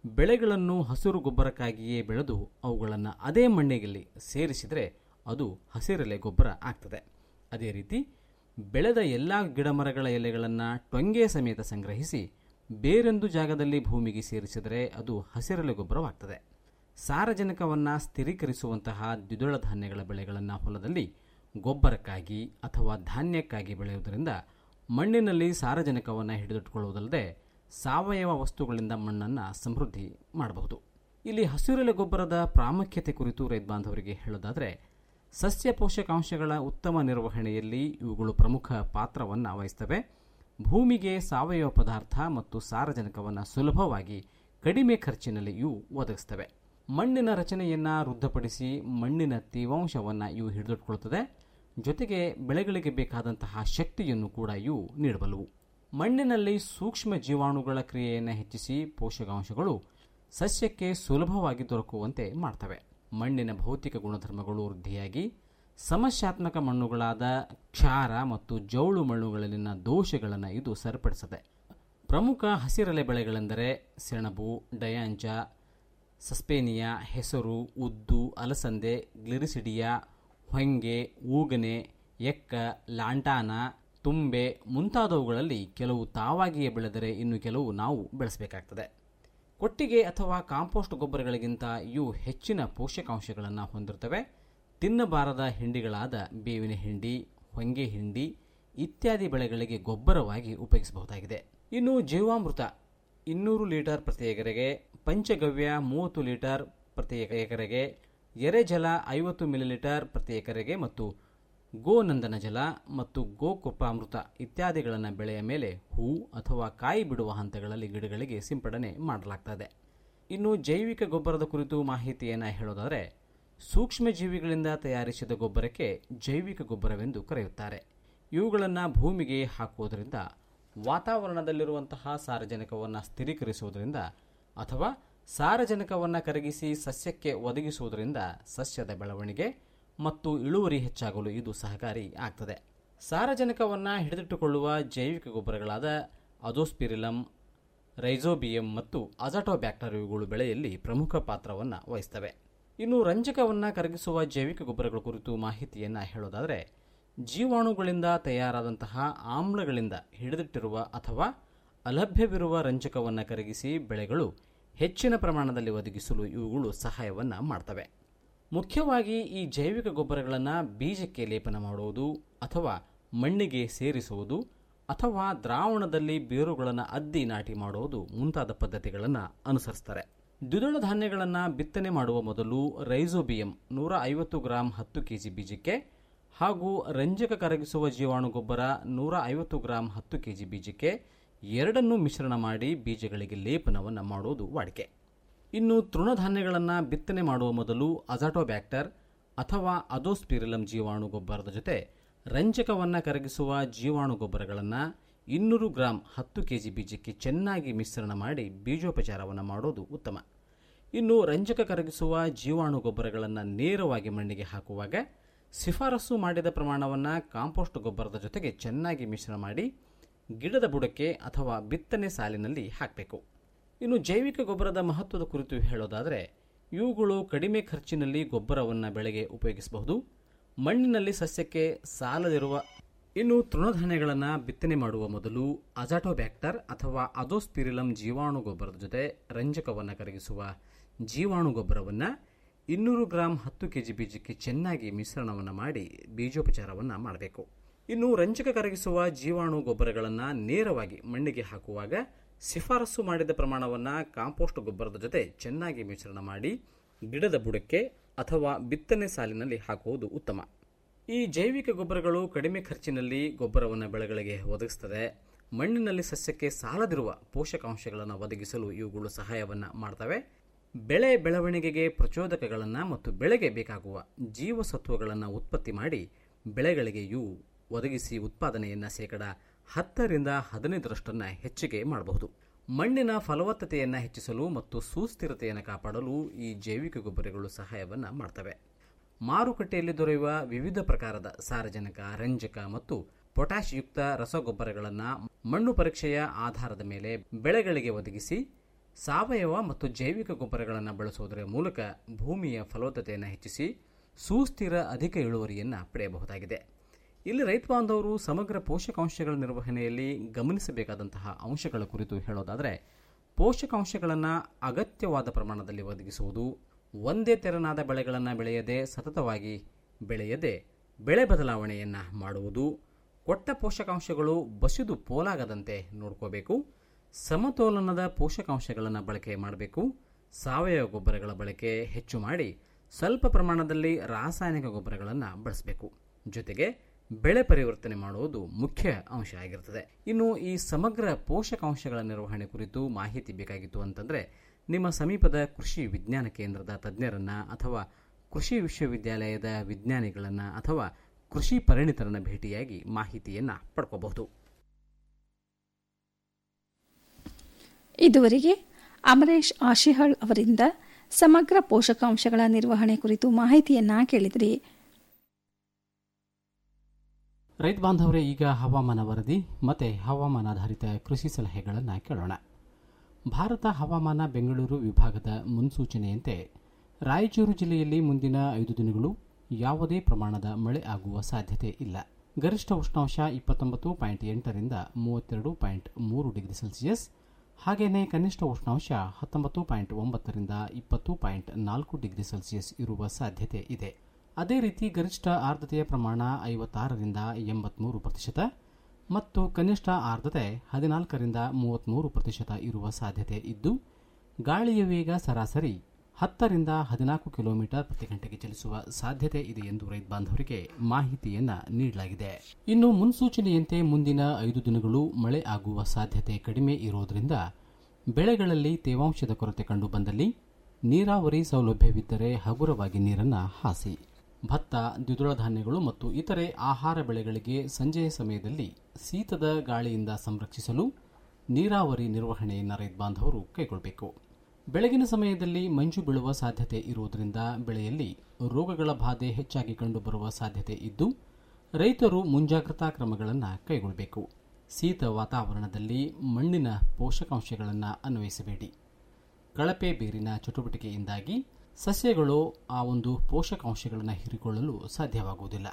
ಬೆಳೆಗಳನ್ನು ಹಸಿರು ಗೊಬ್ಬರಕ್ಕಾಗಿಯೇ ಬೆಳೆದು ಅವುಗಳನ್ನು ಅದೇ ಮಣ್ಣಿನಲ್ಲಿ ಸೇರಿಸಿದರೆ ಅದು ಹಸಿರೆಲೆ ಗೊಬ್ಬರ ಆಗ್ತದೆ ಅದೇ ರೀತಿ ಬೆಳೆದ ಎಲ್ಲ ಗಿಡಮರಗಳ ಎಲೆಗಳನ್ನು ಟೊಂಗೆ ಸಮೇತ ಸಂಗ್ರಹಿಸಿ ಬೇರೊಂದು ಜಾಗದಲ್ಲಿ ಭೂಮಿಗೆ ಸೇರಿಸಿದರೆ ಅದು ಹಸಿರೆಲೆ ಗೊಬ್ಬರವಾಗ್ತದೆ ಸಾರಜನಕವನ್ನು ಸ್ಥಿರೀಕರಿಸುವಂತಹ ದ್ವಿದಳ ಧಾನ್ಯಗಳ ಬೆಳೆಗಳನ್ನು ಹೊಲದಲ್ಲಿ ಗೊಬ್ಬರಕ್ಕಾಗಿ ಅಥವಾ ಧಾನ್ಯಕ್ಕಾಗಿ ಬೆಳೆಯುವುದರಿಂದ ಮಣ್ಣಿನಲ್ಲಿ ಸಾರಜನಕವನ್ನು ಹಿಡಿದಿಟ್ಟುಕೊಳ್ಳುವುದಲ್ಲದೆ ಸಾವಯವ ವಸ್ತುಗಳಿಂದ ಮಣ್ಣನ್ನು ಸಮೃದ್ಧಿ ಮಾಡಬಹುದು ಇಲ್ಲಿ ಹಸಿರೆಲೆ ಗೊಬ್ಬರದ ಪ್ರಾಮುಖ್ಯತೆ ಕುರಿತು ರೈತ ಬಾಂಧವರಿಗೆ ಹೇಳೋದಾದರೆ ಸಸ್ಯ ಪೋಷಕಾಂಶಗಳ ಉತ್ತಮ ನಿರ್ವಹಣೆಯಲ್ಲಿ ಇವುಗಳು ಪ್ರಮುಖ ಪಾತ್ರವನ್ನು ವಹಿಸ್ತವೆ ಭೂಮಿಗೆ ಸಾವಯವ ಪದಾರ್ಥ ಮತ್ತು ಸಾರಜನಕವನ್ನು ಸುಲಭವಾಗಿ ಕಡಿಮೆ ಖರ್ಚಿನಲ್ಲಿ ಇವು ಒದಗಿಸ್ತವೆ ಮಣ್ಣಿನ ರಚನೆಯನ್ನು ವೃದ್ಧಪಡಿಸಿ ಮಣ್ಣಿನ ತೇವಾಂಶವನ್ನು ಇವು ಹಿಡಿದಿಟ್ಕೊಳ್ತದೆ ಜೊತೆಗೆ ಬೆಳೆಗಳಿಗೆ ಬೇಕಾದಂತಹ ಶಕ್ತಿಯನ್ನು ಕೂಡ ಇವು ನೀಡಬಲ್ಲವು ಮಣ್ಣಿನಲ್ಲಿ ಸೂಕ್ಷ್ಮ ಜೀವಾಣುಗಳ ಕ್ರಿಯೆಯನ್ನು ಹೆಚ್ಚಿಸಿ ಪೋಷಕಾಂಶಗಳು ಸಸ್ಯಕ್ಕೆ ಸುಲಭವಾಗಿ ದೊರಕುವಂತೆ ಮಾಡ್ತವೆ ಮಣ್ಣಿನ ಭೌತಿಕ ಗುಣಧರ್ಮಗಳು ವೃದ್ಧಿಯಾಗಿ ಸಮಸ್ಯಾತ್ಮಕ ಮಣ್ಣುಗಳಾದ ಕ್ಷಾರ ಮತ್ತು ಜೌಳು ಮಣ್ಣುಗಳಲ್ಲಿನ ದೋಷಗಳನ್ನು ಇದು ಸರಿಪಡಿಸುತ್ತೆ ಪ್ರಮುಖ ಹಸಿರೆಲೆ ಬೆಳೆಗಳೆಂದರೆ ಸೆಣಬು ಡಯಾಂಚ ಸಸ್ಪೇನಿಯಾ ಹೆಸರು ಉದ್ದು ಅಲಸಂದೆ ಗ್ಲಿರಿಸಿಡಿಯಾ ಹೊಂಗೆ ಊಗನೆ ಎಕ್ಕ ಲಾಂಟಾನ ತುಂಬೆ ಮುಂತಾದವುಗಳಲ್ಲಿ ಕೆಲವು ತಾವಾಗಿಯೇ ಬೆಳೆದರೆ ಇನ್ನು ಕೆಲವು ನಾವು ಬೆಳೆಸಬೇಕಾಗ್ತದೆ ಕೊಟ್ಟಿಗೆ ಅಥವಾ ಕಾಂಪೋಸ್ಟ್ ಗೊಬ್ಬರಗಳಿಗಿಂತ ಇವು ಹೆಚ್ಚಿನ ಪೋಷಕಾಂಶಗಳನ್ನು ಹೊಂದಿರ್ತವೆ ತಿನ್ನಬಾರದ ಹಿಂಡಿಗಳಾದ ಬೇವಿನ ಹಿಂಡಿ ಹೊಂಗೆ ಹಿಂಡಿ ಇತ್ಯಾದಿ ಬೆಳೆಗಳಿಗೆ ಗೊಬ್ಬರವಾಗಿ ಉಪಯೋಗಿಸಬಹುದಾಗಿದೆ ಇನ್ನು ಜೀವಾಮೃತ ಇನ್ನೂರು ಲೀಟರ್ ಪ್ರತಿ ಎಕರೆಗೆ ಪಂಚಗವ್ಯ ಮೂವತ್ತು ಲೀಟರ್ ಪ್ರತಿ ಎಕರೆಗೆ ಎರೆಜಲ ಐವತ್ತು ಮಿಲಿಲೀಟರ್ ಪ್ರತಿ ಎಕರೆಗೆ ಮತ್ತು ಗೋನಂದನ ಜಲ ಮತ್ತು ಗೋಕೃಪಾಮೃತ ಇತ್ಯಾದಿಗಳನ್ನು ಬೆಳೆಯ ಮೇಲೆ ಹೂ ಅಥವಾ ಕಾಯಿ ಬಿಡುವ ಹಂತಗಳಲ್ಲಿ ಗಿಡಗಳಿಗೆ ಸಿಂಪಡಣೆ ಮಾಡಲಾಗ್ತದೆ ಇನ್ನು ಜೈವಿಕ ಗೊಬ್ಬರದ ಕುರಿತು ಮಾಹಿತಿಯನ್ನು ಹೇಳೋದಾದರೆ ಸೂಕ್ಷ್ಮ ಜೀವಿಗಳಿಂದ ತಯಾರಿಸಿದ ಗೊಬ್ಬರಕ್ಕೆ ಜೈವಿಕ ಗೊಬ್ಬರವೆಂದು ಕರೆಯುತ್ತಾರೆ ಇವುಗಳನ್ನು ಭೂಮಿಗೆ ಹಾಕುವುದರಿಂದ ವಾತಾವರಣದಲ್ಲಿರುವಂತಹ ಸಾರಜನಕವನ್ನು ಸ್ಥಿರೀಕರಿಸುವುದರಿಂದ ಅಥವಾ ಸಾರಜನಕವನ್ನು ಕರಗಿಸಿ ಸಸ್ಯಕ್ಕೆ ಒದಗಿಸುವುದರಿಂದ ಸಸ್ಯದ ಬೆಳವಣಿಗೆ ಮತ್ತು ಇಳುವರಿ ಹೆಚ್ಚಾಗಲು ಇದು ಸಹಕಾರಿ ಆಗ್ತದೆ ಸಾರಜನಕವನ್ನು ಹಿಡಿದಿಟ್ಟುಕೊಳ್ಳುವ ಜೈವಿಕ ಗೊಬ್ಬರಗಳಾದ ಅಜೋಸ್ಪಿರಿಲಮ್ ರೈಜೋಬಿಯಂ ಮತ್ತು ಅಜಟೋಬ್ಯಾಕ್ಟರ್ ಇವುಗಳು ಬೆಳೆಯಲ್ಲಿ ಪ್ರಮುಖ ಪಾತ್ರವನ್ನು ವಹಿಸ್ತವೆ ಇನ್ನು ರಂಜಕವನ್ನು ಕರಗಿಸುವ ಜೈವಿಕ ಗೊಬ್ಬರಗಳ ಕುರಿತು ಮಾಹಿತಿಯನ್ನು ಹೇಳೋದಾದರೆ ಜೀವಾಣುಗಳಿಂದ ತಯಾರಾದಂತಹ ಆಮ್ಲಗಳಿಂದ ಹಿಡಿದಿಟ್ಟಿರುವ ಅಥವಾ ಅಲಭ್ಯವಿರುವ ರಂಜಕವನ್ನು ಕರಗಿಸಿ ಬೆಳೆಗಳು ಹೆಚ್ಚಿನ ಪ್ರಮಾಣದಲ್ಲಿ ಒದಗಿಸಲು ಇವುಗಳು ಸಹಾಯವನ್ನು ಮಾಡ್ತವೆ ಮುಖ್ಯವಾಗಿ ಈ ಜೈವಿಕ ಗೊಬ್ಬರಗಳನ್ನು ಬೀಜಕ್ಕೆ ಲೇಪನ ಮಾಡುವುದು ಅಥವಾ ಮಣ್ಣಿಗೆ ಸೇರಿಸುವುದು ಅಥವಾ ದ್ರಾವಣದಲ್ಲಿ ಬೇರುಗಳನ್ನು ಅದ್ದಿ ನಾಟಿ ಮಾಡುವುದು ಮುಂತಾದ ಪದ್ಧತಿಗಳನ್ನು ಅನುಸರಿಸ್ತಾರೆ ದ್ವಿದಳ ಧಾನ್ಯಗಳನ್ನು ಬಿತ್ತನೆ ಮಾಡುವ ಮೊದಲು ರೈಸೋಬಿಯಂ ನೂರ ಐವತ್ತು ಗ್ರಾಂ ಹತ್ತು ಕೆಜಿ ಬೀಜಕ್ಕೆ ಹಾಗೂ ರಂಜಕ ಕರಗಿಸುವ ಜೀವಾಣು ಗೊಬ್ಬರ ನೂರ ಐವತ್ತು ಗ್ರಾಂ ಹತ್ತು ಕೆಜಿ ಬೀಜಕ್ಕೆ ಎರಡನ್ನೂ ಮಿಶ್ರಣ ಮಾಡಿ ಬೀಜಗಳಿಗೆ ಲೇಪನವನ್ನು ಮಾಡುವುದು ವಾಡಿಕೆ ಇನ್ನು ತೃಣಧಾನ್ಯಗಳನ್ನು ಬಿತ್ತನೆ ಮಾಡುವ ಮೊದಲು ಅಜಾಟೋಬ್ಯಾಕ್ಟರ್ ಅಥವಾ ಅದೋಸ್ಪಿರಿಲಂ ಜೀವಾಣು ಗೊಬ್ಬರದ ಜೊತೆ ರಂಜಕವನ್ನು ಕರಗಿಸುವ ಜೀವಾಣು ಗೊಬ್ಬರಗಳನ್ನು ಇನ್ನೂರು ಗ್ರಾಂ ಹತ್ತು ಕೆಜಿ ಬೀಜಕ್ಕೆ ಚೆನ್ನಾಗಿ ಮಿಶ್ರಣ ಮಾಡಿ ಬೀಜೋಪಚಾರವನ್ನು ಮಾಡೋದು ಉತ್ತಮ ಇನ್ನು ರಂಜಕ ಕರಗಿಸುವ ಜೀವಾಣು ಗೊಬ್ಬರಗಳನ್ನು ನೇರವಾಗಿ ಮಣ್ಣಿಗೆ ಹಾಕುವಾಗ ಶಿಫಾರಸು ಮಾಡಿದ ಪ್ರಮಾಣವನ್ನು ಕಾಂಪೋಸ್ಟ್ ಗೊಬ್ಬರದ ಜೊತೆಗೆ ಚೆನ್ನಾಗಿ ಮಿಶ್ರಣ ಮಾಡಿ ಗಿಡದ ಬುಡಕ್ಕೆ ಅಥವಾ ಬಿತ್ತನೆ ಸಾಲಿನಲ್ಲಿ ಹಾಕಬೇಕು ಇನ್ನು ಜೈವಿಕ ಗೊಬ್ಬರದ ಮಹತ್ವದ ಕುರಿತು ಹೇಳೋದಾದರೆ ಇವುಗಳು ಕಡಿಮೆ ಖರ್ಚಿನಲ್ಲಿ ಗೊಬ್ಬರವನ್ನು ಬೆಳೆಗೆ ಉಪಯೋಗಿಸಬಹುದು ಮಣ್ಣಿನಲ್ಲಿ ಸಸ್ಯಕ್ಕೆ ಸಾಲದಿರುವ ಇನ್ನು ತೃಣಧಾನ್ಯಗಳನ್ನು ಬಿತ್ತನೆ ಮಾಡುವ ಮೊದಲು ಅಜಾಟೋಬ್ಯಾಕ್ಟರ್ ಅಥವಾ ಅದೋಸ್ಪಿರಿಲಂ ಜೀವಾಣು ಗೊಬ್ಬರದ ಜೊತೆ ರಂಜಕವನ್ನು ಕರಗಿಸುವ ಜೀವಾಣು ಗೊಬ್ಬರವನ್ನು ಇನ್ನೂರು ಗ್ರಾಂ ಹತ್ತು ಕೆಜಿ ಬೀಜಕ್ಕೆ ಚೆನ್ನಾಗಿ ಮಿಶ್ರಣವನ್ನು ಮಾಡಿ ಬೀಜೋಪಚಾರವನ್ನು ಮಾಡಬೇಕು ಇನ್ನು ರಂಜಕ ಕರಗಿಸುವ ಜೀವಾಣು ಗೊಬ್ಬರಗಳನ್ನು ನೇರವಾಗಿ ಮಣ್ಣಿಗೆ ಹಾಕುವಾಗ ಶಿಫಾರಸು ಮಾಡಿದ ಪ್ರಮಾಣವನ್ನು ಕಾಂಪೋಸ್ಟ್ ಗೊಬ್ಬರದ ಜೊತೆ ಚೆನ್ನಾಗಿ ಮಿಶ್ರಣ ಮಾಡಿ ಗಿಡದ ಬುಡಕ್ಕೆ ಅಥವಾ ಬಿತ್ತನೆ ಸಾಲಿನಲ್ಲಿ ಹಾಕುವುದು ಉತ್ತಮ ಈ ಜೈವಿಕ ಗೊಬ್ಬರಗಳು ಕಡಿಮೆ ಖರ್ಚಿನಲ್ಲಿ ಗೊಬ್ಬರವನ್ನು ಬೆಳೆಗಳಿಗೆ ಒದಗಿಸ್ತದೆ ಮಣ್ಣಿನಲ್ಲಿ ಸಸ್ಯಕ್ಕೆ ಸಾಲದಿರುವ ಪೋಷಕಾಂಶಗಳನ್ನು ಒದಗಿಸಲು ಇವುಗಳು ಸಹಾಯವನ್ನು ಮಾಡ್ತವೆ ಬೆಳೆ ಬೆಳವಣಿಗೆಗೆ ಪ್ರಚೋದಕಗಳನ್ನು ಮತ್ತು ಬೆಳೆಗೆ ಬೇಕಾಗುವ ಜೀವಸತ್ವಗಳನ್ನು ಉತ್ಪತ್ತಿ ಮಾಡಿ ಬೆಳೆಗಳಿಗೆ ಇವು ಒದಗಿಸಿ ಉತ್ಪಾದನೆಯನ್ನು ಶೇಕಡ ಹತ್ತರಿಂದ ಹದಿನೈದರಷ್ಟನ್ನು ಹೆಚ್ಚಿಗೆ ಮಾಡಬಹುದು ಮಣ್ಣಿನ ಫಲವತ್ತತೆಯನ್ನು ಹೆಚ್ಚಿಸಲು ಮತ್ತು ಸುಸ್ಥಿರತೆಯನ್ನು ಕಾಪಾಡಲು ಈ ಜೈವಿಕ ಗೊಬ್ಬರಗಳು ಸಹಾಯವನ್ನು ಮಾಡ್ತವೆ ಮಾರುಕಟ್ಟೆಯಲ್ಲಿ ದೊರೆಯುವ ವಿವಿಧ ಪ್ರಕಾರದ ಸಾರಜನಕ ರಂಜಕ ಮತ್ತು ಪೊಟ್ಯಾಶ್ ಯುಕ್ತ ರಸಗೊಬ್ಬರಗಳನ್ನು ಮಣ್ಣು ಪರೀಕ್ಷೆಯ ಆಧಾರದ ಮೇಲೆ ಬೆಳೆಗಳಿಗೆ ಒದಗಿಸಿ ಸಾವಯವ ಮತ್ತು ಜೈವಿಕ ಗೊಬ್ಬರಗಳನ್ನು ಬಳಸುವುದರ ಮೂಲಕ ಭೂಮಿಯ ಫಲವತ್ತತೆಯನ್ನು ಹೆಚ್ಚಿಸಿ ಸುಸ್ಥಿರ ಅಧಿಕ ಇಳುವರಿಯನ್ನು ಪಡೆಯಬಹುದಾಗಿದೆ ಇಲ್ಲಿ ರೈತ ಬಾಂಧವರು ಸಮಗ್ರ ಪೋಷಕಾಂಶಗಳ ನಿರ್ವಹಣೆಯಲ್ಲಿ ಗಮನಿಸಬೇಕಾದಂತಹ ಅಂಶಗಳ ಕುರಿತು ಹೇಳೋದಾದರೆ ಪೋಷಕಾಂಶಗಳನ್ನು ಅಗತ್ಯವಾದ ಪ್ರಮಾಣದಲ್ಲಿ ಒದಗಿಸುವುದು ಒಂದೇ ತೆರನಾದ ಬೆಳೆಗಳನ್ನು ಬೆಳೆಯದೆ ಸತತವಾಗಿ ಬೆಳೆಯದೆ ಬೆಳೆ ಬದಲಾವಣೆಯನ್ನು ಮಾಡುವುದು ಕೊಟ್ಟ ಪೋಷಕಾಂಶಗಳು ಬಸಿದು ಪೋಲಾಗದಂತೆ ನೋಡ್ಕೋಬೇಕು ಸಮತೋಲನದ ಪೋಷಕಾಂಶಗಳನ್ನು ಬಳಕೆ ಮಾಡಬೇಕು ಸಾವಯವ ಗೊಬ್ಬರಗಳ ಬಳಕೆ ಹೆಚ್ಚು ಮಾಡಿ ಸ್ವಲ್ಪ ಪ್ರಮಾಣದಲ್ಲಿ ರಾಸಾಯನಿಕ ಗೊಬ್ಬರಗಳನ್ನು ಬಳಸಬೇಕು ಜೊತೆಗೆ ಬೆಳೆ ಪರಿವರ್ತನೆ ಮಾಡುವುದು ಮುಖ್ಯ ಅಂಶ ಆಗಿರ್ತದೆ ಇನ್ನು ಈ ಸಮಗ್ರ ಪೋಷಕಾಂಶಗಳ ನಿರ್ವಹಣೆ ಕುರಿತು ಮಾಹಿತಿ ಬೇಕಾಗಿತ್ತು ಅಂತಂದರೆ ನಿಮ್ಮ ಸಮೀಪದ ಕೃಷಿ ವಿಜ್ಞಾನ ಕೇಂದ್ರದ ತಜ್ಞರನ್ನ ಅಥವಾ ಕೃಷಿ ವಿಶ್ವವಿದ್ಯಾಲಯದ ವಿಜ್ಞಾನಿಗಳನ್ನು ಅಥವಾ ಕೃಷಿ ಪರಿಣಿತರನ್ನ ಭೇಟಿಯಾಗಿ ಮಾಹಿತಿಯನ್ನು ಪಡ್ಕೋಬಹುದು ಇದುವರೆಗೆ ಅಮರೇಶ್ ಆಶಿಹಾಳ್ ಅವರಿಂದ ಸಮಗ್ರ ಪೋಷಕಾಂಶಗಳ ನಿರ್ವಹಣೆ ಕುರಿತು ಮಾಹಿತಿಯನ್ನ ಕೇಳಿದ್ರಿ ರೈತ ಬಾಂಧವರೇ ಈಗ ಹವಾಮಾನ ವರದಿ ಮತ್ತು ಹವಾಮಾನಾಧಾರಿತ ಕೃಷಿ ಸಲಹೆಗಳನ್ನು ಕೇಳೋಣ ಭಾರತ ಹವಾಮಾನ ಬೆಂಗಳೂರು ವಿಭಾಗದ ಮುನ್ಸೂಚನೆಯಂತೆ ರಾಯಚೂರು ಜಿಲ್ಲೆಯಲ್ಲಿ ಮುಂದಿನ ಐದು ದಿನಗಳು ಯಾವುದೇ ಪ್ರಮಾಣದ ಮಳೆ ಆಗುವ ಸಾಧ್ಯತೆ ಇಲ್ಲ ಗರಿಷ್ಠ ಉಷ್ಣಾಂಶ ಇಪ್ಪತ್ತೊಂಬತ್ತು ಪಾಯಿಂಟ್ ಎಂಟರಿಂದ ಮೂವತ್ತೆರಡು ಪಾಯಿಂಟ್ ಮೂರು ಡಿಗ್ರಿ ಸೆಲ್ಸಿಯಸ್ ಹಾಗೆಯೇ ಕನಿಷ್ಠ ಉಷ್ಣಾಂಶ ಹತ್ತೊಂಬತ್ತು ಪಾಯಿಂಟ್ ಒಂಬತ್ತರಿಂದ ಇಪ್ಪತ್ತು ಪಾಯಿಂಟ್ ನಾಲ್ಕು ಡಿಗ್ರಿ ಸೆಲ್ಸಿಯಸ್ ಇರುವ ಸಾಧ್ಯತೆ ಇದೆ ಅದೇ ರೀತಿ ಗರಿಷ್ಠ ಆರ್ದ್ರತೆಯ ಪ್ರಮಾಣ ಐವತ್ತಾರರಿಂದ ಎಂಬತ್ಮೂರು ಪ್ರತಿಶತ ಮತ್ತು ಕನಿಷ್ಠ ಆರ್ದ್ರತೆ ಹದಿನಾಲ್ಕರಿಂದ ಮೂವತ್ತ್ಮೂರು ಪ್ರತಿಶತ ಇರುವ ಸಾಧ್ಯತೆ ಇದ್ದು ಗಾಳಿಯ ವೇಗ ಸರಾಸರಿ ಹತ್ತರಿಂದ ಹದಿನಾಲ್ಕು ಕಿಲೋಮೀಟರ್ ಪ್ರತಿ ಗಂಟೆಗೆ ಚಲಿಸುವ ಸಾಧ್ಯತೆ ಇದೆ ಎಂದು ರೈತ ಬಾಂಧವರಿಗೆ ಮಾಹಿತಿಯನ್ನ ನೀಡಲಾಗಿದೆ ಇನ್ನು ಮುನ್ಸೂಚನೆಯಂತೆ ಮುಂದಿನ ಐದು ದಿನಗಳು ಮಳೆ ಆಗುವ ಸಾಧ್ಯತೆ ಕಡಿಮೆ ಇರೋದರಿಂದ ಬೆಳೆಗಳಲ್ಲಿ ತೇವಾಂಶದ ಕೊರತೆ ಕಂಡು ಬಂದಲ್ಲಿ ನೀರಾವರಿ ಸೌಲಭ್ಯವಿದ್ದರೆ ಹಗುರವಾಗಿ ನೀರನ್ನು ಹಾಸಿ ಭತ್ತ ದ್ವಿದಳ ಧಾನ್ಯಗಳು ಮತ್ತು ಇತರೆ ಆಹಾರ ಬೆಳೆಗಳಿಗೆ ಸಂಜೆಯ ಸಮಯದಲ್ಲಿ ಶೀತದ ಗಾಳಿಯಿಂದ ಸಂರಕ್ಷಿಸಲು ನೀರಾವರಿ ನಿರ್ವಹಣೆಯನ್ನು ರೈತ ಬಾಂಧವರು ಕೈಗೊಳ್ಳಬೇಕು ಬೆಳಗಿನ ಸಮಯದಲ್ಲಿ ಮಂಜು ಬೀಳುವ ಸಾಧ್ಯತೆ ಇರುವುದರಿಂದ ಬೆಳೆಯಲ್ಲಿ ರೋಗಗಳ ಬಾಧೆ ಹೆಚ್ಚಾಗಿ ಕಂಡುಬರುವ ಸಾಧ್ಯತೆ ಇದ್ದು ರೈತರು ಮುಂಜಾಗ್ರತಾ ಕ್ರಮಗಳನ್ನು ಕೈಗೊಳ್ಳಬೇಕು ಶೀತ ವಾತಾವರಣದಲ್ಲಿ ಮಣ್ಣಿನ ಪೋಷಕಾಂಶಗಳನ್ನು ಅನ್ವಯಿಸಬೇಡಿ ಕಳಪೆ ಬೇರಿನ ಚಟುವಟಿಕೆಯಿಂದಾಗಿ ಸಸ್ಯಗಳು ಆ ಒಂದು ಪೋಷಕಾಂಶಗಳನ್ನು ಹೀರಿಕೊಳ್ಳಲು ಸಾಧ್ಯವಾಗುವುದಿಲ್ಲ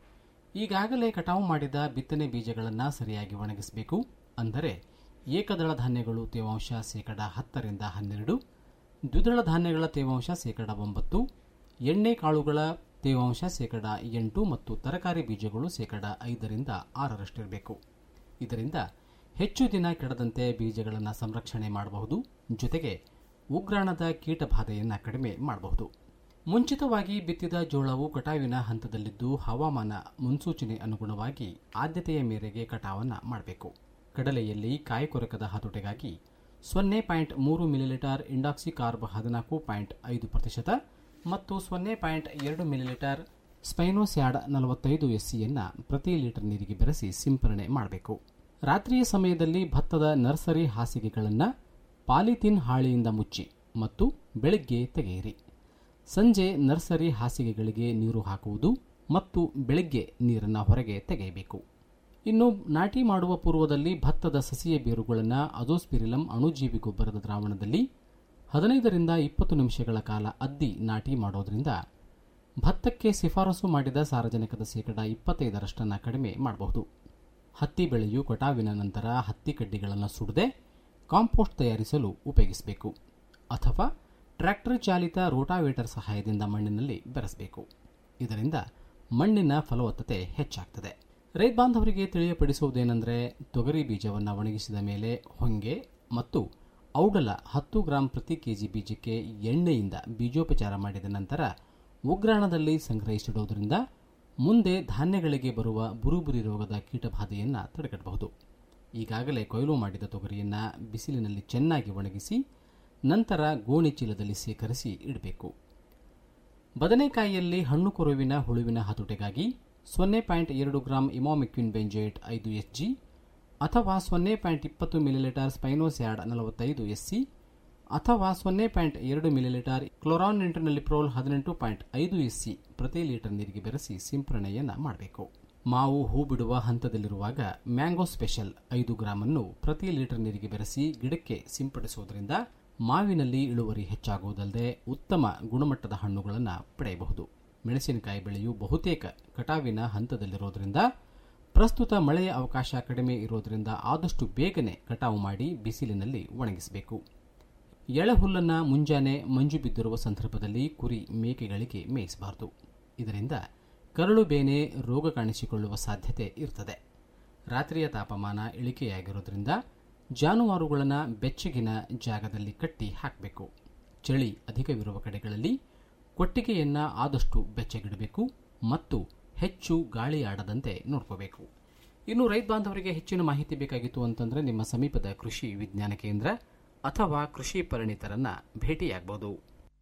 ಈಗಾಗಲೇ ಕಟಾವು ಮಾಡಿದ ಬಿತ್ತನೆ ಬೀಜಗಳನ್ನು ಸರಿಯಾಗಿ ಒಣಗಿಸಬೇಕು ಅಂದರೆ ಏಕದಳ ಧಾನ್ಯಗಳು ತೇವಾಂಶ ಶೇಕಡ ಹತ್ತರಿಂದ ಹನ್ನೆರಡು ದ್ವಿದಳ ಧಾನ್ಯಗಳ ತೇವಾಂಶ ಶೇಕಡ ಒಂಬತ್ತು ಎಣ್ಣೆ ಕಾಳುಗಳ ತೇವಾಂಶ ಶೇಕಡ ಎಂಟು ಮತ್ತು ತರಕಾರಿ ಬೀಜಗಳು ಶೇಕಡ ಐದರಿಂದ ಆರರಷ್ಟಿರಬೇಕು ಇದರಿಂದ ಹೆಚ್ಚು ದಿನ ಕೆಡದಂತೆ ಬೀಜಗಳನ್ನು ಸಂರಕ್ಷಣೆ ಮಾಡಬಹುದು ಜೊತೆಗೆ ಉಗ್ರಾಣದ ಕೀಟಬಾಧೆಯನ್ನು ಕಡಿಮೆ ಮಾಡಬಹುದು ಮುಂಚಿತವಾಗಿ ಬಿತ್ತಿದ ಜೋಳವು ಕಟಾವಿನ ಹಂತದಲ್ಲಿದ್ದು ಹವಾಮಾನ ಮುನ್ಸೂಚನೆ ಅನುಗುಣವಾಗಿ ಆದ್ಯತೆಯ ಮೇರೆಗೆ ಕಟಾವನ್ನು ಮಾಡಬೇಕು ಕಡಲೆಯಲ್ಲಿ ಕಾಯಿಕೊರಕದ ಹತೋಟಿಗಾಗಿ ಸೊನ್ನೆ ಪಾಯಿಂಟ್ ಮೂರು ಮಿಲಿಲೀಟರ್ ಇಂಡಾಕ್ಸಿ ಕಾರ್ಬ್ ಹದಿನಾಲ್ಕು ಪಾಯಿಂಟ್ ಐದು ಪ್ರತಿಶತ ಮತ್ತು ಸೊನ್ನೆ ಪಾಯಿಂಟ್ ಎರಡು ಮಿಲಿಲೀಟರ್ ಸ್ಪೈನೋಸ್ಯಾಡ್ ನಲವತ್ತೈದು ಎಸ್ಸಿಯನ್ನು ಪ್ರತಿ ಲೀಟರ್ ನೀರಿಗೆ ಬೆರೆಸಿ ಸಿಂಪರಣೆ ಮಾಡಬೇಕು ರಾತ್ರಿಯ ಸಮಯದಲ್ಲಿ ಭತ್ತದ ನರ್ಸರಿ ಹಾಸಿಗೆಗಳನ್ನು ಪಾಲಿಥೀನ್ ಹಾಳೆಯಿಂದ ಮುಚ್ಚಿ ಮತ್ತು ಬೆಳಗ್ಗೆ ತೆಗೆಯಿರಿ ಸಂಜೆ ನರ್ಸರಿ ಹಾಸಿಗೆಗಳಿಗೆ ನೀರು ಹಾಕುವುದು ಮತ್ತು ಬೆಳಗ್ಗೆ ನೀರನ್ನು ಹೊರಗೆ ತೆಗೆಯಬೇಕು ಇನ್ನು ನಾಟಿ ಮಾಡುವ ಪೂರ್ವದಲ್ಲಿ ಭತ್ತದ ಸಸಿಯ ಬೇರುಗಳನ್ನು ಅಜೋಸ್ಪಿರಿಲಂ ಅಣುಜೀವಿ ಗೊಬ್ಬರದ ದ್ರಾವಣದಲ್ಲಿ ಹದಿನೈದರಿಂದ ಇಪ್ಪತ್ತು ನಿಮಿಷಗಳ ಕಾಲ ಅದ್ದಿ ನಾಟಿ ಮಾಡೋದ್ರಿಂದ ಭತ್ತಕ್ಕೆ ಶಿಫಾರಸು ಮಾಡಿದ ಸಾರಜನಕದ ಶೇಕಡ ಇಪ್ಪತ್ತೈದರಷ್ಟನ್ನು ಕಡಿಮೆ ಮಾಡಬಹುದು ಹತ್ತಿ ಬೆಳೆಯು ಕಟಾವಿನ ನಂತರ ಹತ್ತಿ ಕಡ್ಡಿಗಳನ್ನು ಸುಡದೆ ಕಾಂಪೋಸ್ಟ್ ತಯಾರಿಸಲು ಉಪಯೋಗಿಸಬೇಕು ಅಥವಾ ಟ್ರ್ಯಾಕ್ಟರ್ ಚಾಲಿತ ರೋಟಾವೇಟರ್ ಸಹಾಯದಿಂದ ಮಣ್ಣಿನಲ್ಲಿ ಬೆರೆಸಬೇಕು ಇದರಿಂದ ಮಣ್ಣಿನ ಫಲವತ್ತತೆ ಹೆಚ್ಚಾಗ್ತದೆ ರೈತ ಬಾಂಧವರಿಗೆ ತಿಳಿಯಪಡಿಸುವುದೇನೆಂದರೆ ತೊಗರಿ ಬೀಜವನ್ನು ಒಣಗಿಸಿದ ಮೇಲೆ ಹೊಂಗೆ ಮತ್ತು ಔಡಲ ಹತ್ತು ಗ್ರಾಂ ಪ್ರತಿ ಕೆಜಿ ಬೀಜಕ್ಕೆ ಎಣ್ಣೆಯಿಂದ ಬೀಜೋಪಚಾರ ಮಾಡಿದ ನಂತರ ಉಗ್ರಾಣದಲ್ಲಿ ಸಂಗ್ರಹಿಸಿಡುವುದರಿಂದ ಮುಂದೆ ಧಾನ್ಯಗಳಿಗೆ ಬರುವ ಬುರುಬುರಿ ರೋಗದ ಕೀಟಬಾಧೆಯನ್ನು ತಡೆಗಟ್ಟಬಹುದು ಈಗಾಗಲೇ ಕೊಯ್ಲು ಮಾಡಿದ ತೊಗರಿಯನ್ನು ಬಿಸಿಲಿನಲ್ಲಿ ಚೆನ್ನಾಗಿ ಒಣಗಿಸಿ ನಂತರ ಗೋಣಿ ಚೀಲದಲ್ಲಿ ಸೇಕರಿಸಿ ಇಡಬೇಕು ಬದನೆಕಾಯಿಯಲ್ಲಿ ಹಣ್ಣು ಕೊರುವಿನ ಹುಳುವಿನ ಹತೋಟಿಗಾಗಿ ಸೊನ್ನೆ ಪಾಯಿಂಟ್ ಎರಡು ಗ್ರಾಂ ಇಮಾಮಿಕ್ವಿನ್ ಬೆಂಜೇಟ್ ಐದು ಎಚ್ ಜಿ ಅಥವಾ ಸೊನ್ನೆ ಪಾಯಿಂಟ್ ಇಪ್ಪತ್ತು ಮಿಲಿಲೀಟರ್ ಸ್ಪೈನೋಸ್ಯಾಡ್ ನಲವತ್ತೈದು ಎಸ್ಸಿ ಅಥವಾ ಸೊನ್ನೆ ಪಾಯಿಂಟ್ ಎರಡು ಮಿಲಿಲೀಟರ್ ಕ್ಲೋರಾನ್ ನಿಂಟರ್ನಲ್ಲಿಪ್ರೋಲ್ ಹದಿನೆಂಟು ಪಾಯಿಂಟ್ ಐದು ಎಸ್ಸಿ ಪ್ರತಿ ಲೀಟರ್ ನೀರಿಗೆ ಬೆರೆಸಿ ಸಿಂಪರಣೆಯನ್ನು ಮಾಡಬೇಕು ಮಾವು ಹೂ ಬಿಡುವ ಹಂತದಲ್ಲಿರುವಾಗ ಮ್ಯಾಂಗೋ ಸ್ಪೆಷಲ್ ಐದು ಗ್ರಾಂ ಅನ್ನು ಪ್ರತಿ ಲೀಟರ್ ನೀರಿಗೆ ಬೆರೆಸಿ ಗಿಡಕ್ಕೆ ಸಿಂಪಡಿಸುವುದರಿಂದ ಮಾವಿನಲ್ಲಿ ಇಳುವರಿ ಹೆಚ್ಚಾಗುವುದಲ್ಲದೆ ಉತ್ತಮ ಗುಣಮಟ್ಟದ ಹಣ್ಣುಗಳನ್ನು ಪಡೆಯಬಹುದು ಮೆಣಸಿನಕಾಯಿ ಬೆಳೆಯು ಬಹುತೇಕ ಕಟಾವಿನ ಹಂತದಲ್ಲಿರೋದ್ರಿಂದ ಪ್ರಸ್ತುತ ಮಳೆಯ ಅವಕಾಶ ಕಡಿಮೆ ಇರೋದ್ರಿಂದ ಆದಷ್ಟು ಬೇಗನೆ ಕಟಾವು ಮಾಡಿ ಬಿಸಿಲಿನಲ್ಲಿ ಒಣಗಿಸಬೇಕು ಎಳೆಹುಲ್ಲನ್ನು ಮುಂಜಾನೆ ಮಂಜು ಬಿದ್ದಿರುವ ಸಂದರ್ಭದಲ್ಲಿ ಕುರಿ ಮೇಕೆಗಳಿಗೆ ಮೇಯಿಸಬಾರದು ಇದರಿಂದ ಕರಳು ಬೇನೆ ರೋಗ ಕಾಣಿಸಿಕೊಳ್ಳುವ ಸಾಧ್ಯತೆ ಇರ್ತದೆ ರಾತ್ರಿಯ ತಾಪಮಾನ ಇಳಿಕೆಯಾಗಿರೋದ್ರಿಂದ ಜಾನುವಾರುಗಳನ್ನು ಬೆಚ್ಚಗಿನ ಜಾಗದಲ್ಲಿ ಕಟ್ಟಿ ಹಾಕಬೇಕು ಚಳಿ ಅಧಿಕವಿರುವ ಕಡೆಗಳಲ್ಲಿ ಕೊಟ್ಟಿಗೆಯನ್ನು ಆದಷ್ಟು ಬೆಚ್ಚಗಿಡಬೇಕು ಮತ್ತು ಹೆಚ್ಚು ಗಾಳಿ ಆಡದಂತೆ ನೋಡ್ಕೋಬೇಕು ಇನ್ನು ರೈತ ಬಾಂಧವರಿಗೆ ಹೆಚ್ಚಿನ ಮಾಹಿತಿ ಬೇಕಾಗಿತ್ತು ಅಂತಂದರೆ ನಿಮ್ಮ ಸಮೀಪದ ಕೃಷಿ ವಿಜ್ಞಾನ ಕೇಂದ್ರ ಅಥವಾ ಕೃಷಿ ಪರಿಣಿತರನ್ನ ಭೇಟಿಯಾಗಬಹುದು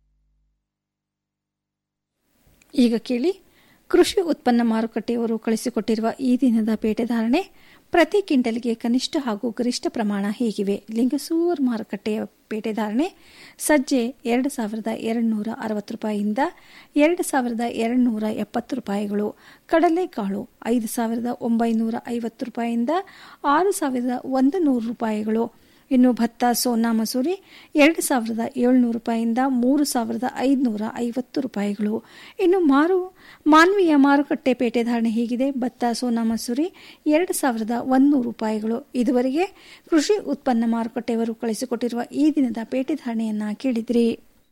ಈಗ ಕೇಳಿ ಕೃಷಿ ಉತ್ಪನ್ನ ಮಾರುಕಟ್ಟೆಯವರು ಕಳಿಸಿಕೊಟ್ಟಿರುವ ಈ ದಿನದ ಪೇಟೆ ಧಾರಣೆ ಪ್ರತಿ ಕ್ವಿಂಟಲ್ಗೆ ಕನಿಷ್ಠ ಹಾಗೂ ಗರಿಷ್ಠ ಪ್ರಮಾಣ ಹೇಗಿವೆ ಲಿಂಗಸೂರ್ ಮಾರುಕಟ್ಟೆಯ ಪೇಟೆ ಧಾರಣೆ ಸಜ್ಜೆ ಎರಡು ಸಾವಿರದ ಎರಡುನೂರ ಅರವತ್ತು ರೂಪಾಯಿಯಿಂದ ಎರಡು ಸಾವಿರದ ಎರಡುನೂರ ಎಪ್ಪತ್ತು ರೂಪಾಯಿಗಳು ಕಡಲೆಕಾಳು ಐದು ಸಾವಿರದ ಒಂಬೈನೂರ ಐವತ್ತು ರೂಪಾಯಿಯಿಂದ ಆರು ಸಾವಿರದ ಒಂದು ನೂರು ರೂಪಾಯಿಗಳು ಇನ್ನು ಭತ್ತ ಸೋನಾ ಮಸೂರಿ ಎರಡು ಸಾವಿರದ ಏಳ್ನೂರು ರೂಪಾಯಿಯಿಂದ ಮೂರು ಸಾವಿರದ ಐದುನೂರ ಐವತ್ತು ರೂಪಾಯಿಗಳು ಇನ್ನು ಮಾರು ಮಾನ್ವೀಯ ಮಾರುಕಟ್ಟೆ ಪೇಟೆ ಧಾರಣೆ ಹೀಗಿದೆ ಭತ್ತ ಸೋನಾ ಮಸೂರಿ ಎರಡು ಸಾವಿರದ ಒಂದೂರು ರೂಪಾಯಿಗಳು ಇದುವರೆಗೆ ಕೃಷಿ ಉತ್ಪನ್ನ ಮಾರುಕಟ್ಟೆಯವರು ಕಳಿಸಿಕೊಟ್ಟಿರುವ ಈ ದಿನದ ಪೇಟೆ ಧಾರಣೆಯನ್ನ ಕೇಳಿದ್ರಿ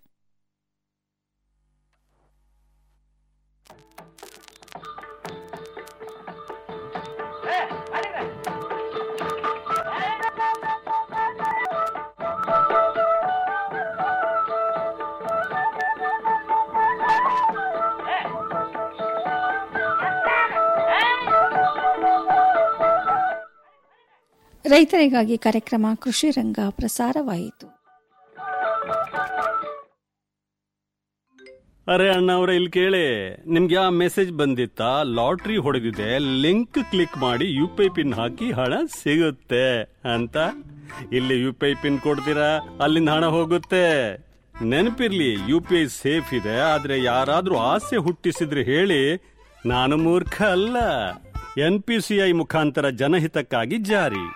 ರೈತರಿಗಾಗಿ ಕಾರ್ಯಕ್ರಮ ಕೃಷಿ ರಂಗ ಪ್ರಸಾರವಾಯಿತು ಅರೆ ಅಣ್ಣವ್ರೆ ಇಲ್ಲಿ ಕೇಳಿ ನಿಮ್ಗೆ ಆ ಮೆಸೇಜ್ ಬಂದಿತ್ತಾ ಲಾಟ್ರಿ ಹೊಡೆದಿದೆ ಲಿಂಕ್ ಕ್ಲಿಕ್ ಮಾಡಿ ಯು ಪಿ ಐ ಪಿನ್ ಹಾಕಿ ಹಣ ಸಿಗುತ್ತೆ ಅಂತ ಇಲ್ಲಿ ಯು ಪಿ ಐ ಪಿನ್ ಕೊಡ್ತೀರಾ ಅಲ್ಲಿಂದ ಹಣ ಹೋಗುತ್ತೆ ನೆನಪಿರ್ಲಿ ಯು ಪಿ ಐ ಸೇಫ್ ಇದೆ ಆದ್ರೆ ಯಾರಾದ್ರೂ ಆಸೆ ಹುಟ್ಟಿಸಿದ್ರೆ ಹೇಳಿ ನಾನು ಮೂರ್ಖ ಅಲ್ಲ ಎನ್ ಪಿ ಸಿ ಐ ಮುಖಾಂತರ ಜನಹಿತಕ್ಕಾಗಿ ಜಾರಿ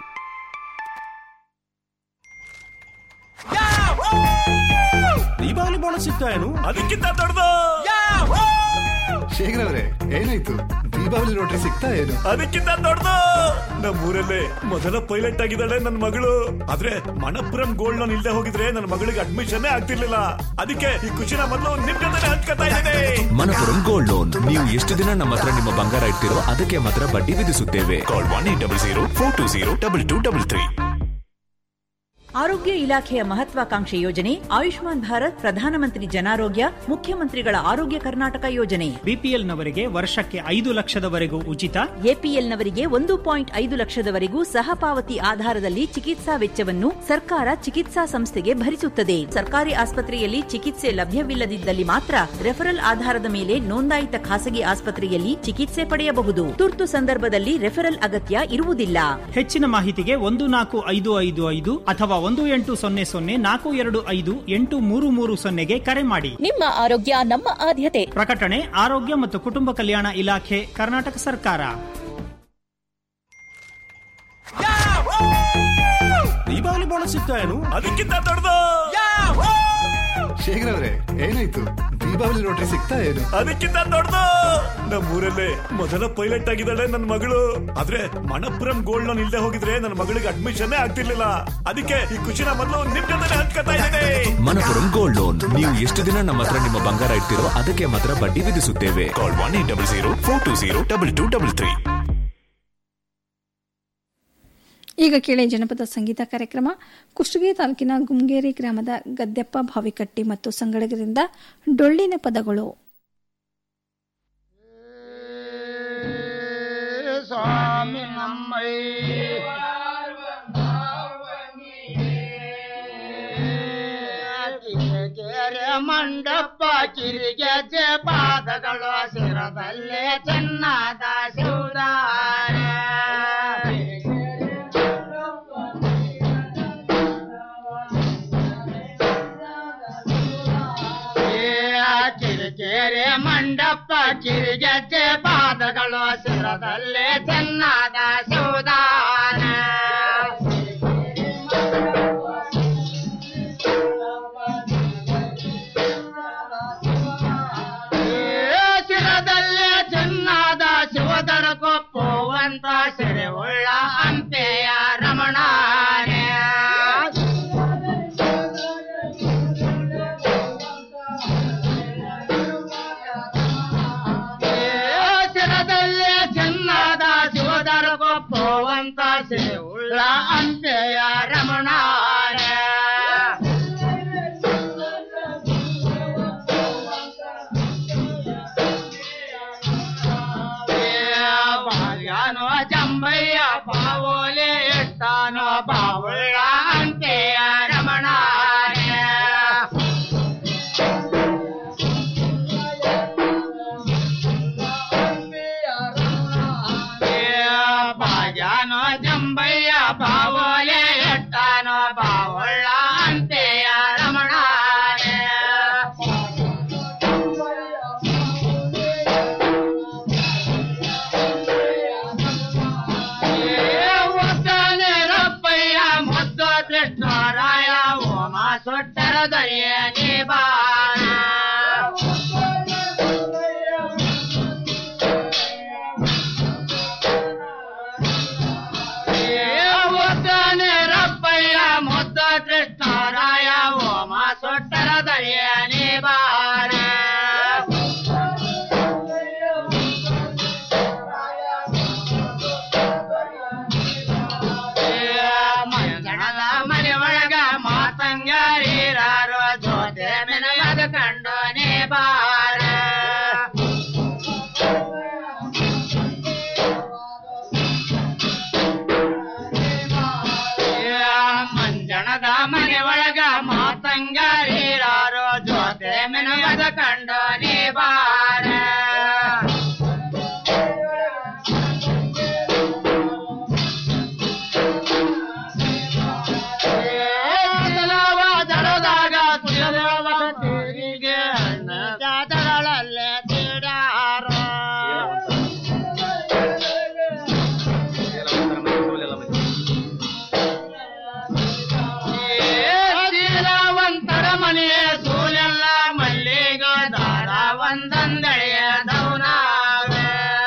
ದೀಪಾವಳಿ ಬೋನಸ್ ಸಿಗ್ತಾ ಏನು ಅದಕ್ಕಿಂತ ದೊಡ್ಡದು ಶೇಖರ್ ಅವರೇ ಏನಾಯ್ತು ದೀಪಾವಳಿ ರೋಟ್ರಿ ಸಿಗ್ತಾ ಏನು ಅದಕ್ಕಿಂತ ದೊಡ್ಡದು ನಮ್ಮೂರಲ್ಲೇ ಮೊದಲ ಪೈಲಟ್ ಆಗಿದ್ದಾಳೆ ನನ್ನ ಮಗಳು ಆದ್ರೆ ಮಣಪುರಂ ಗೋಲ್ಡ್ ಲೋನ್ ಇಲ್ದೆ ಹೋಗಿದ್ರೆ ನನ್ನ ಮಗಳಿಗೆ ಅಡ್ಮಿಷನ್ ಆಗ್ತಿರ್ಲಿಲ್ಲ ಅದಕ್ಕೆ ಈ ಖುಷಿನ ಮೊದಲು ನಿಮ್ ಜೊತೆ ಹಂಚ್ಕೊತಾ ಇದ್ದೇನೆ ಮನಪುರಂ ಗೋಲ್ಡ್ ಲೋನ್ ನೀವು ಎಷ್ಟು ದಿನ ನಮ್ಮ ಹತ್ರ ನಿಮ್ಮ ಬಂಗಾರ ಇಟ್ಟಿರೋ ಅದಕ್ಕೆ ಮಾತ್ರ ಬಡ್ಡಿ ವಿಧಿಸುತ್ತೇವೆ call one eight double zero four two zero double two double three ಆರೋಗ್ಯ ಇಲಾಖೆಯ ಮಹತ್ವಾಕಾಂಕ್ಷೆ ಯೋಜನೆ ಆಯುಷ್ಮಾನ್ ಭಾರತ್ ಪ್ರಧಾನಮಂತ್ರಿ ಜನಾರೋಗ್ಯ ಮುಖ್ಯಮಂತ್ರಿಗಳ ಆರೋಗ್ಯ ಕರ್ನಾಟಕ ಯೋಜನೆ ಬಿಪಿಎಲ್ನವರಿಗೆ ವರ್ಷಕ್ಕೆ ಐದು ಲಕ್ಷದವರೆಗೂ ಉಚಿತ ಎಪಿಎಲ್ನವರಿಗೆ ಒಂದು ಪಾಯಿಂಟ್ ಐದು ಲಕ್ಷದವರೆಗೂ ಸಹ ಪಾವತಿ ಆಧಾರದಲ್ಲಿ ಚಿಕಿತ್ಸಾ ವೆಚ್ಚವನ್ನು ಸರ್ಕಾರ ಚಿಕಿತ್ಸಾ ಸಂಸ್ಥೆಗೆ ಭರಿಸುತ್ತದೆ ಸರ್ಕಾರಿ ಆಸ್ಪತ್ರೆಯಲ್ಲಿ ಚಿಕಿತ್ಸೆ ಲಭ್ಯವಿಲ್ಲದಿದ್ದಲ್ಲಿ ಮಾತ್ರ ರೆಫರಲ್ ಆಧಾರದ ಮೇಲೆ ನೋಂದಾಯಿತ ಖಾಸಗಿ ಆಸ್ಪತ್ರೆಯಲ್ಲಿ ಚಿಕಿತ್ಸೆ ಪಡೆಯಬಹುದು ತುರ್ತು ಸಂದರ್ಭದಲ್ಲಿ ರೆಫರಲ್ ಅಗತ್ಯ ಇರುವುದಿಲ್ಲ ಹೆಚ್ಚಿನ ಮಾಹಿತಿಗೆ ಒಂದು ನಾಲ್ಕು ಐದು ಐದು ಐದು ಅಥವಾ ಒಂದು ಎಂಟು ಸೊನ್ನೆ ಸೊನ್ನೆ ನಾಲ್ಕು ಎರಡು ಐದು ಎಂಟು ಮೂರು ಮೂರು ಸೊನ್ನೆಗೆ ಕರೆ ಮಾಡಿ ನಿಮ್ಮ ಆರೋಗ್ಯ ನಮ್ಮ ಆದ್ಯತೆ ಪ್ರಕಟಣೆ ಆರೋಗ್ಯ ಮತ್ತು ಕುಟುಂಬ ಕಲ್ಯಾಣ ಇಲಾಖೆ ಕರ್ನಾಟಕ ಸರ್ಕಾರ ದೀಪಾವಳಿ ಬೋನಸ್ ಸಿಗ್ತಾ ಏನು ಅದಕ್ಕಿಂತ ದೊಡ್ಡದು ಶೇಖರ್ ಅವರೇ ಏನಾಯ್ತು ದೀಪಾವಳಿ ರೋಟ್ರಿ ಸಿಗ್ತಾ ಏನು ಅದಕ್ಕಿಂತ ದೊಡ್ಡದು ನಮ್ಮೂರಲ್ಲೇ ಮೊದಲ ಪೈಲಟ್ ಆಗಿದ್ದಾಳೆ ನನ್ನ ಮಗಳು ಆದ್ರೆ ಮಣಪುರಂ ಗೋಲ್ಡ್ ಲೋನ್ ಇಲ್ದೆ ಹೋಗಿದ್ರೆ ನನ್ನ ಮಗಳಿಗೆ ಅಡ್ಮಿಷನ್ ಆಗ್ತಿರ್ಲಿಲ್ಲ ಅದಕ್ಕೆ ಈ ಖುಷಿನ ಮೊದಲು ನಿಮ್ ಜೊತೆ ಹಂಚ್ಕೊತಾ ಇದ್ದೇನೆ ಮನಪುರಂ ಗೋಲ್ಡ್ ಲೋನ್ ನೀವು ಎಷ್ಟು ದಿನ ನಮ್ಮ ಹತ್ರ ನಿಮ್ಮ ಬಂಗಾರ ಇಟ್ಟಿರೋ ಅದಕ್ಕೆ ಮಾತ್ರ ಬಡ್ಡಿ ವಿಧಿಸುತ್ತೇವೆ call one eight double zero four two zero double two double three ಈಗ ಕೇಳಿ ಜನಪದ ಸಂಗೀತ ಕಾರ್ಯಕ್ರಮ ಕುಷ್ಟಗಿ ತಾಲೂಕಿನ ಗುಮ್ಗೇರಿ ಗ್ರಾಮದ ಗದ್ದೆಪ್ಪ ಭಾವಿಕಟ್ಟಿ ಮತ್ತು ಸಂಗಡಿಗರಿಂದ ಡೊಳ್ಳಿನ ಪದಗಳು ಸ್ವಾಮಿ ನಮ್ಮೈ ಕಿರಿಗೆರೆ ಮಂಡಪ ಕಿರಿಗೆಜೆ ಪಾದಗಳು ಶಿರದಲ್ಲೇ ಚೆನ್ನಾದ ಶಿವದಾರ ಕಿರಿಕೆರೆ ಮಂಡಪ ಕಿರಿಗೆಜ್ಜೆ ಪಾದಗಳು ಶಿರದಲ್ಲೇ ಚೆನ್ನಾದ ಶಿವದಾನ ಪೋವಂತ ಸಿರೆ ಉಳ್ಳ ಹಂಪೆಯ ರಮಣಾನೇ ಚಿರದಲ್ಲೇ ಚಿನ್ನದ ಶಿವದರ ಕೊಪ್ಪುವಂತ ಉಳ್ಳ ಅಂತೆಯ ರಮಣಾರ ಬಾಲ್ಯಾನೋ ಜಂಬಯ್ಯ ಪಾವೋಲೆ ಎಟ್ಟಾನೋ ಬಾವುಳ್ಳ ಅಂತೆಯ ರಮಣಾರ ಬಾಜಾನೋ ಜಂಬಯ್ಯ ಬಾವೋಲೆ ಎಟ್ಟಾನೋ ಬಾವಳ್ಳ ಅಂತೆಯ ರಮಣಾರೆ ಒದ್ದಾನೆ ರಪ್ಪಯ್ಯ ಮುದ್ದ ಕೃಷ್ಣರಾಯ ಓಮ ಸೊಟ್ಟರ ದರಿಯ ಬಾಣ ಒದ್ದಾನೆ ರಪ್ಪಯ್ಯ ಮುದ್ದ ಕೃಷ್ಣರಾಯ ಓಮ ಸೊಟ್ಟರ ದರಿಯ ಬಾಣ ಮಂಗಣದ ಮನೆ ಒಳಗ ಮಾತಂಗಾರಿರಾರೋ ಜೋತೆ ಮೆನಗದ ಕಂಡು ನೇ ಬಾರ ಮಂಜಣದ ಮನೆ ಒಳಗ ಮಾತಂಗಾರಿರಾರೋ ಜೋತೆ ಮೆನಗದ ಕಂಡು ನೇ ಬಾರ ಕುಲವ ದಡದಾಗ ಕುಲವ ತಿರಿಗೆ ಅಣ್ಣ ಜಾತರಳಲ್ಲೇ ತಿಡಾರ ಶೀಲವಂತರ ಮನೆಯ ಸೂಲೆಲ್ಲ ಮಲ್ಲಿಗ ದಾರ ಒಂದಂದಳೆಯ ದೌನಾವೆ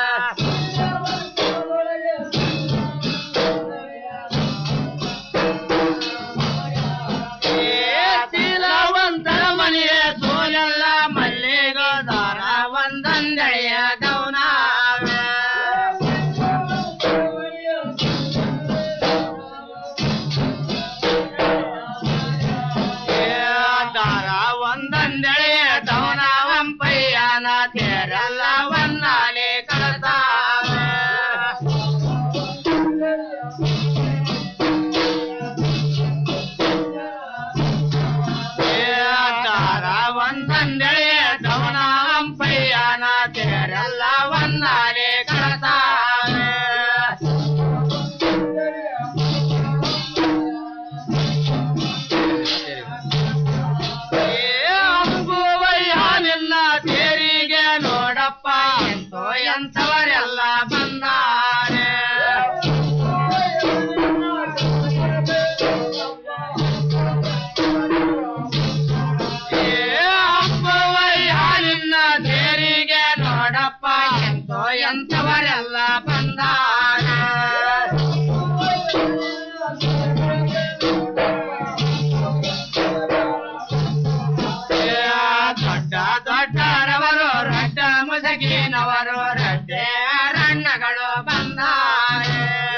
ಶೀಲವಂತರ ಮನೆಯ ಸೋಲೆಲ್ಲ ಮಲ್ಲಿಗ ದಾರ ಒಂದಂದಳೆಯ ದೌನಾವೆ ದಾರ ಒಂದಂದಳೆಯ ದೌನವಂಪಯ್ಯನ ತೇರಲ್ಲ ಒಂದಾಲೆ ಕಳತಾವೆ ದಾರ ಒಂದಂದಳೆಯ ದೌನವಂಪಯ್ಯನ ತೇರಲ್ಲ ಒಂದಾಲೆ ಕಳತಾವೆ ಅಂಬುವಯ್ಯ ನಿನ್ನ ತೇರಿಗೆ ನೋಡಪ್ಪ ಎಂತೋ ಎಂಥವರೆಲ್ಲ ಬಂದಾರೆ ಏ ಅಂಬುವಯ್ಯ ನಿನ್ನ ತೇರಿಗೆ ನೋಡಪ್ಪ ಎಂತೋ ಎಂಥವರೆಲ್ಲ ಬಂದಾರೆ ದೊಡ್ಡ ದೊಡ್ಡರವರು ರಡ್ಡ ಮುಸಗಿನವರು ರಡ್ಡೆ ರಣ್ಣಗಳು ಬಂದಾರೆ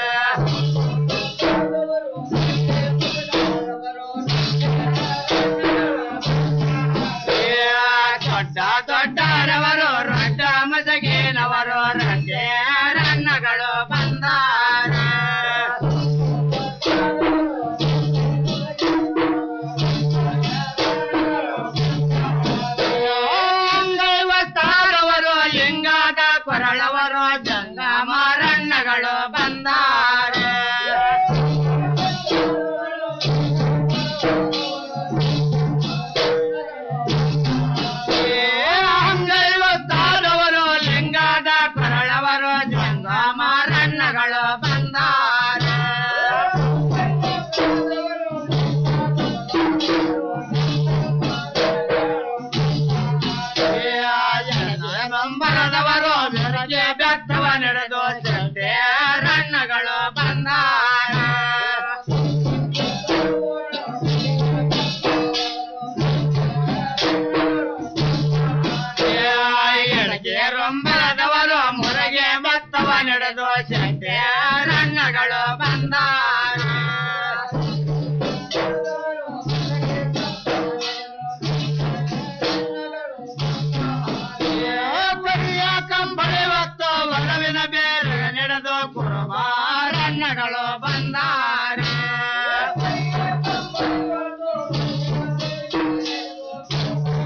ದೊಡ್ಡ ದೊಡ್ಡರವರು ರಡ್ಡ ಮುಸಗಿನವರು ರಡ್ಡೆ ರಣ್ಣಗಳು ಬಡವರು ಮುರಗೆ ಭತ್ತವ ನಡೆದು ರಣ್ಣಗಳು ಬಂದಾರ ಕೊರಿಯ ಕಂಬಳಿ ಹೊತ್ತು ಒಲವಿನ ಬೇರೆ ನಡೆದು ಕುರುಬಾರಣ್ಣಗಳು ಬಂದಾರ